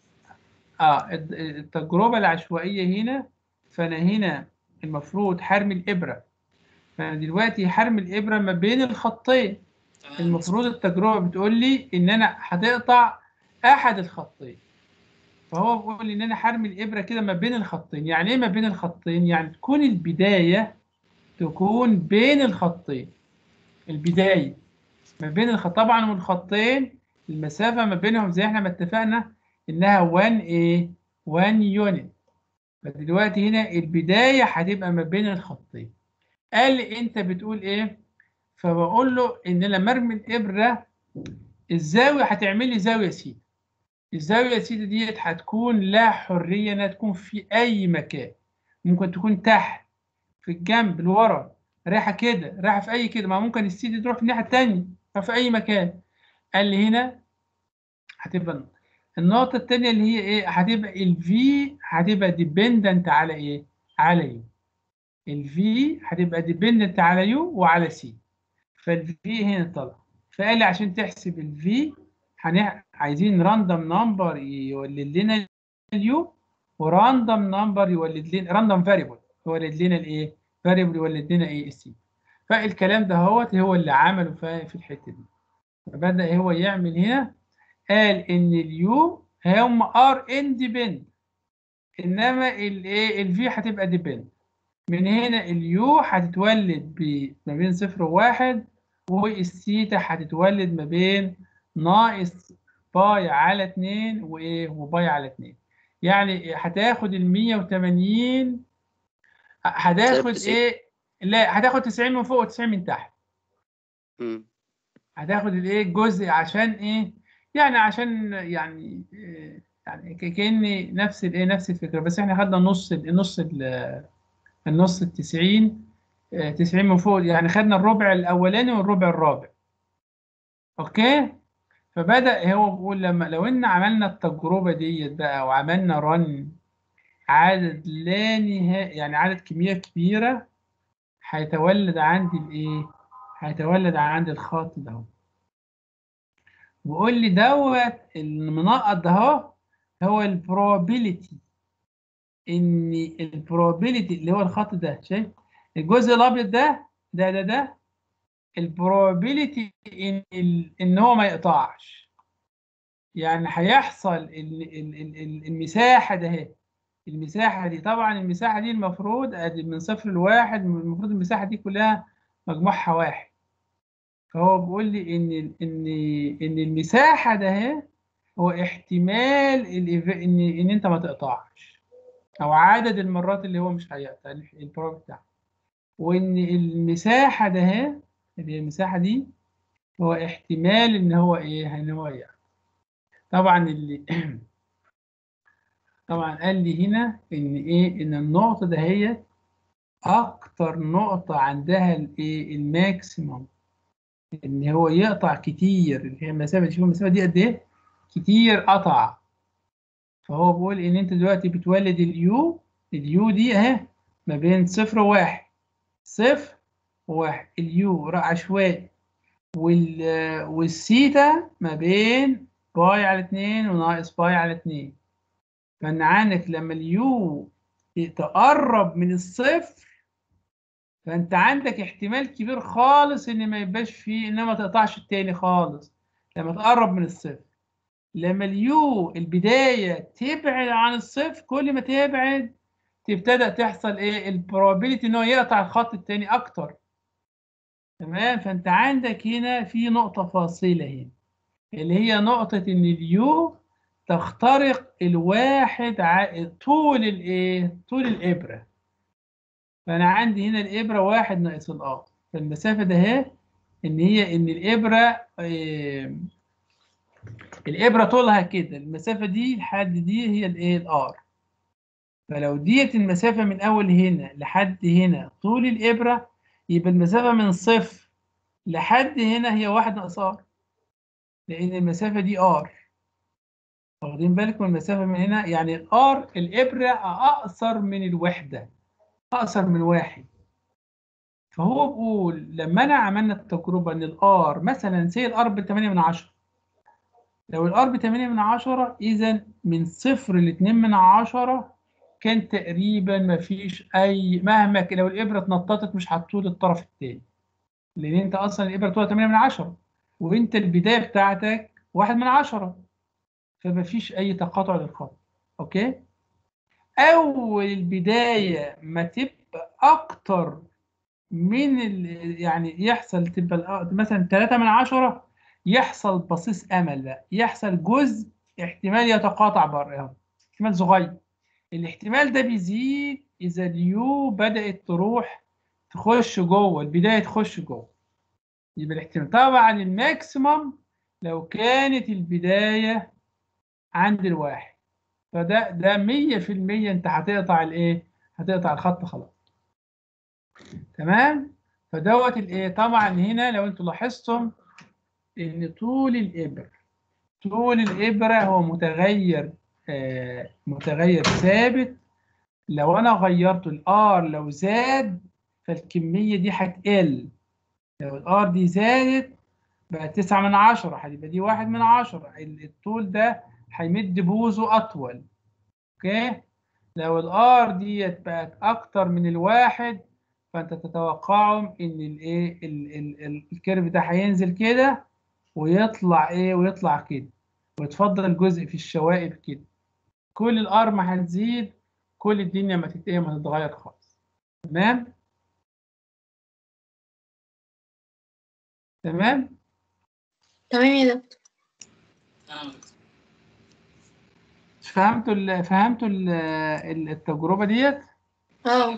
اه الد- التجربة العشوائية هنا فأنا هنا المفروض حرم الإبرة فأنا دلوقتي حرم الإبرة ما بين الخطين تمام المفروض التجربة بتقول لي إن أنا هتقطع أحد الخطين فهو بيقول لي إن أنا حرم الإبرة كده ما بين الخطين يعني إيه ما بين الخطين؟ يعني تكون البداية تكون بين الخطين البداية ما بين الخط طبعا والخطين المسافة ما بينهم زي احنا ما اتفقنا إنها 1 إيه 1 يونت فدلوقتي هنا البداية هتبقى ما بين الخطين قال لي أنت بتقول إيه فبقول له إن لما أرمي الإبرة الزاوية هتعمل لي زاوية سيتا الزاوية سيتا ديت هتكون لا حرية إنها تكون في أي مكان ممكن تكون تحت في الجنب لورا رايحة كده رايحة في أي كده ما ممكن السيتا تروح في الناحية التانية أو في أي مكان قال لي هنا هتبقى النقطة. النقطة التانية اللي هي إيه هتبقى ال V هتبقى dependent على إيه؟ على U ال V هتبقى dependent على U وعلى C فال V هنا طلع فقال لي عشان تحسب ال V هنح... عايزين راندوم نمبر يولد لنا اليو وراندوم نمبر يولد لنا راندوم فاريبل يولد لنا الايه؟ فاريبل يولد لنا ايه؟ السي فالكلام ده هوت هو اللي عمله في في الحته دي فبدأ هو يعمل هنا قال ان اليو هم ار اندبند انما الايه الفي هتبقى ديبند من هنا اليو هتتولد ب- ما بين صفر وواحد والثيتا هتتولد ما بين ناقص باي على اتنين وايه وباي على اتنين يعني هتاخد ال 180 هتاخد تسعين. ايه لا هتاخد 90 من فوق و90 من تحت مم. هتاخد الايه الجزء عشان ايه يعني عشان يعني إيه يعني ك- كأن نفس الايه نفس الفكره بس احنا خدنا النص النص ال- النص ال 90 آه، 90 من فوق يعني خدنا الربع الاولاني والربع الرابع اوكي فبدأ هو بيقول لما لو ان عملنا التجربه ديت بقى وعملنا رن عدد لا نهائي يعني عدد كميه كبيره هيتولد عندي الايه هيتولد عندي الخط ده اهو وقول لي دوت المنقط ده اهو هو البروبابيلتي ان البروبابيلتي اللي هو الخط ده شايف الجزء الابيض ده ده ده ده البروبابيلتي ان ال- ان هو ما يقطعش يعني هيحصل ال- ال- ال- ال- المساحه ده اهي المساحه دي طبعا المساحه دي المفروض ادي من صفر لواحد المفروض المساحه دي كلها مجموعها واحد فهو بيقول لي ان ان ان المساحه ده اهي هو احتمال الإيف- ان ان انت ما تقطعش او عدد المرات اللي هو مش هيقطع البروب بتاعه وان المساحه ده اهي اللي هي المساحه دي هو احتمال ان هو ايه ان هو يقطع طبعا اللي طبعا قال لي هنا ان ايه ان النقطه ده هي اكتر نقطه عندها الايه الماكسيموم ان هو يقطع كتير اللي هي المسافه دي شوف المسافه دي قد ايه كتير قطع فهو بيقول ان انت دلوقتي بتولد اليو اليو دي اهي ما بين صفر وواحد صفر وواحد اليو راح عشوائي وال والسيتا ما بين باي على اتنين وناقص باي على اتنين فان عندك لما اليو تقرب من الصفر فانت عندك احتمال كبير خالص ان ما يبقاش فيه انما تقطعش التاني خالص لما تقرب من الصفر لما اليو البدايه تبعد عن الصفر كل ما تبعد تبتدأ تحصل ايه البروبابيلتي ان هو يقطع الخط التاني اكتر تمام فانت عندك هنا في نقطه فاصله هنا اللي هي نقطه ان اليو تخترق الواحد ع... طول الايه طول الابره فانا عندي هنا الابره واحد ناقص الار فالمسافه ده اهي ان هي ان الابره إيه الابره طولها كده المسافه دي لحد دي هي الايه الار فلو ديت المسافه من اول هنا لحد هنا طول الابره يبقى المسافه من صفر لحد هنا هي واحد ناقص ار لان المسافه دي ار واخدين بالكم المسافة من هنا يعني الار الإبرة أقصر من الوحدة أقصر من واحد فهو بيقول لما أنا عملنا التجربة إن الار مثلا سي الار ب 8 من 10 لو الار ب 8 من 10 إذا من صفر ل 2 من 10 كان تقريبا ما فيش أي مهما ك- لو الإبرة اتنططت مش هتطول الطرف التاني لأن أنت أصلا الإبرة طولها 8 من 10 وأنت البداية بتاعتك 1 من 10 فما فيش أي تقاطع للخط أوكي أول البداية ما تبقى أكتر من ال... يعني يحصل تبقى الأ- مثلا 3 من 10 يحصل بصيص أمل بقى يحصل جزء احتمال يتقاطع بره احتمال صغير الاحتمال ده بيزيد إذا اليو بدأت تروح تخش جوه البداية تخش جوه يبقى الاحتمال طبعا الماكسيمم لو كانت البداية عند الواحد فده ده 100% انت هتقطع الايه؟ هتقطع الخط خلاص تمام؟ فدوت الايه؟ طبعا هنا لو انتوا لاحظتم ان طول الابره طول الابره هو متغير آه متغير ثابت لو انا غيرت الار لو زاد فالكميه دي هتقل لو الار دي زادت بقى 9 من 10 هتبقى دي 1 من 10 الطول ده هيمد بوزه اطول اوكي لو الار ديت بقت اكتر من الواحد فانت تتوقعهم ان الايه ال- ال- ال- الكيرف ده هينزل كده ويطلع ايه ويطلع كده ويتفضل جزء في الشوائب كده كل الار ما هتزيد كل الدنيا ما تت- إيه، ما تتغير خالص تمام تمام تمام يا دكتور تمام يا دكتور فهمتوا ال- فهمتوا ال- ال- التجربة ديت اه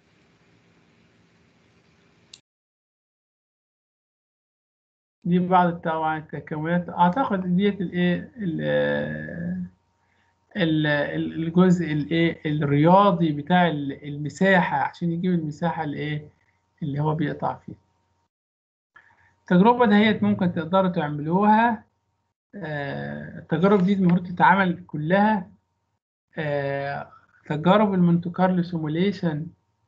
دي بعض طبعا التكونات اعتقد ديت الايه ال- ال- ال- الجزء الايه الرياضي بتاع ال- المساحة عشان يجيب المساحة الايه اللي هو بيقطع فيها التجربة دهيت ممكن تقدروا تعملوها آه، التجارب دي المفروض تتعمل كلها آه، تجارب المونte كارلو سيموليشن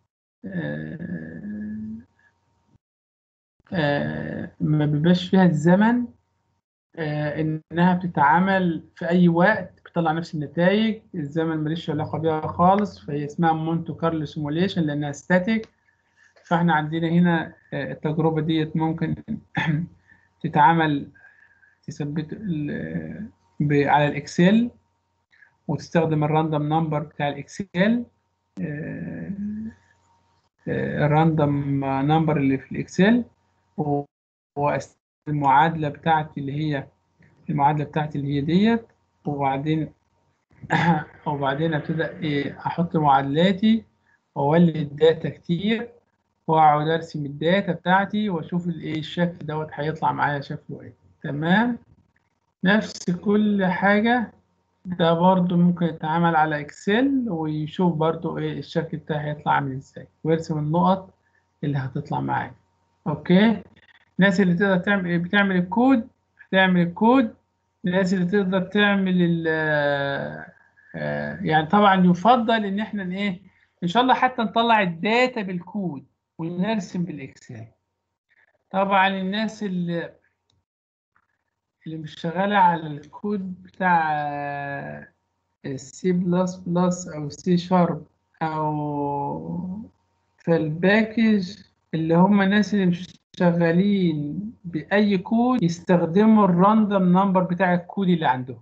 ما بيبقاش فيها الزمن آه، انها بتتعمل في اي وقت بتطلع نفس النتائج الزمن ماليش علاقه بيها خالص فهي اسمها مونتو كارلو سيموليشن لانها ستاتيك فاحنا عندنا هنا آه، التجربه ديت ممكن تتعمل تثبت ال- ب- على الاكسل وتستخدم الراندوم نمبر بتاع الاكسل آه، آه، الراندوم نمبر اللي في الاكسل و- واستخدم المعادله بتاعتي اللي هي المعادله بتاعتي اللي هي ديت وبعدين وبعدين ابتدى إيه احط معادلاتي واولد داتا كتير واقعد ارسم الداتا بتاعتي واشوف الايه الشكل دوت هيطلع معايا شكله ايه تمام نفس كل حاجه ده برضو ممكن يتعمل على اكسل ويشوف برضو ايه الشكل بتاعي هيطلع عامل ازاي ويرسم النقط اللي هتطلع معايا اوكي الناس اللي تقدر تعمل إيه؟ بتعمل الكود هتعمل الكود الناس اللي تقدر تعمل ال آه، يعني طبعا يفضل ان احنا ايه ان شاء الله حتى نطلع الداتا بالكود ونرسم بالاكسل طبعا الناس اللي اللي مش شغاله على الكود بتاع السي بلس بلس او سي شارب او في الباكج اللي هم الناس اللي مش شغالين بأي كود يستخدموا الراندوم نمبر بتاع الكود اللي عندهم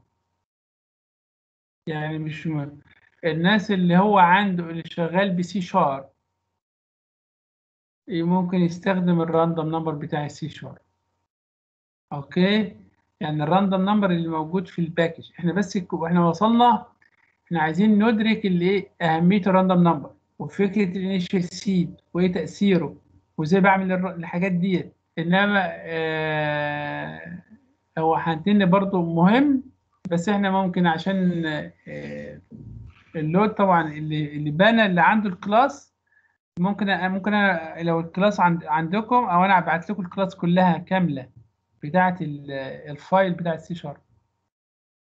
يعني مش م... الناس اللي هو عنده اللي شغال بسي شارب ممكن يستخدم الراندوم نمبر بتاع السي شارب اوكي يعني الراندوم نمبر اللي موجود في الباكج احنا بس ك- واحنا وصلنا احنا عايزين ندرك الايه اهميه الراندوم نمبر وفكره الانيشال سيد وايه تاثيره وازاي بعمل الر- الحاجات ديت انما آه هو هنتن برضو مهم بس احنا ممكن عشان آه اللود طبعا اللي اللي بنى اللي عنده الكلاس ممكن أ- ممكن أنا لو الكلاس عند عندكم او انا ابعت لكم الكلاس كلها كامله بتاعه ال- الفايل بتاع السي شارب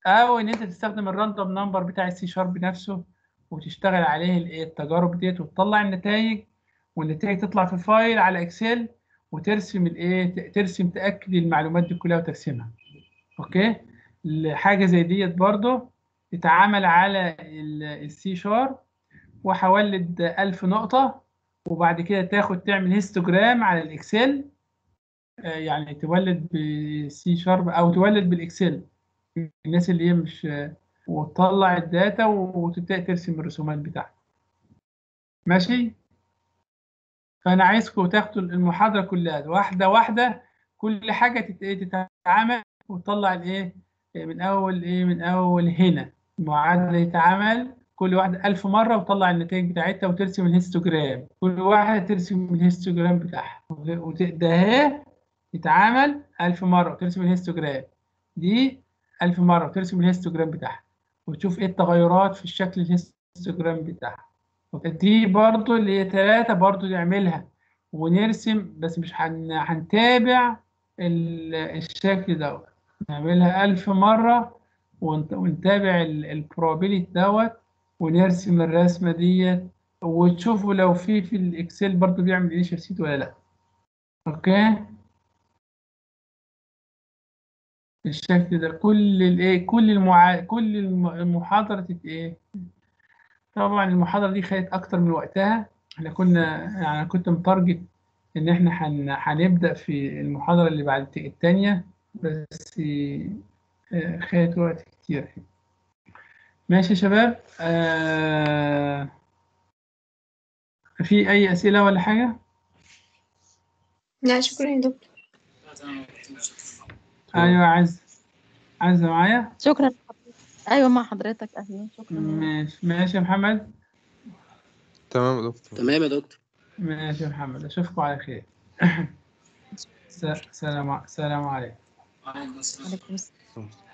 او ان انت تستخدم الراندوم نمبر بتاع السي شارب نفسه وتشتغل عليه الايه التجارب ديت وتطلع النتائج والنتائج تطلع في فايل على اكسل وترسم الايه ت- ترسم تاكد المعلومات دي كلها وترسمها اوكي حاجه زي ديت برضو تتعامل على السي شارب وهولد 1000 نقطه وبعد كده تاخد تعمل هيستوجرام على الاكسل آه، يعني تولد بسي شارب او تولد بالاكسل الناس اللي هي مش وتطلع الداتا وتبدا ترسم الرسومات بتاعتك ماشي فانا عايزكم تاخدوا المحاضره كلها واحده واحده كل حاجه تت- إيه تتعمل وتطلع الايه من اول ايه من اول هنا المعادله يتعمل كل واحده ألف مره وتطلع النتائج بتاعتها وترسم الهيستوجرام كل واحده ترسم الهيستوجرام بتاعها وت- ده اهي يتعامل ألف مرة وترسم الهيستوجرام دي ألف مرة وترسم الهيستوجرام بتاعها وتشوف إيه التغيرات في الشكل الهيستوجرام بتاعها دي برضو اللي هي تلاتة برضو نعملها ونرسم بس مش هن... هنتابع ال- الشكل دوت نعملها ألف مرة ونت... ونتابع البروبابيلتي دوت ونرسم الرسمة ديت وتشوفوا لو في في الإكسل برضو بيعمل إنيشال سيت ولا لأ أوكي الشكل ده كل الايه كل المعا... كل الم- المحاضره تت- ايه طبعا المحاضره دي خدت اكتر من وقتها احنا كنا يعني أنا كنت متارجت ان احنا هن... هنبدا في المحاضره اللي بعد الثانيه بس آه، خدت وقت كتير ماشي يا شباب آه... في اي اسئله ولا حاجه لا شكرا يا دكتور لا تمام يا دكتور، شكراً. ايوه عز عزه معايا شكرا ايوه مع حضرتك اهلا شكرا ماشي ماشي يا محمد تمام يا دكتور تمام يا دكتور ماشي يا محمد اشوفكم على خير س- سلام سلام عليكم وعليكم السلام عليكم السلام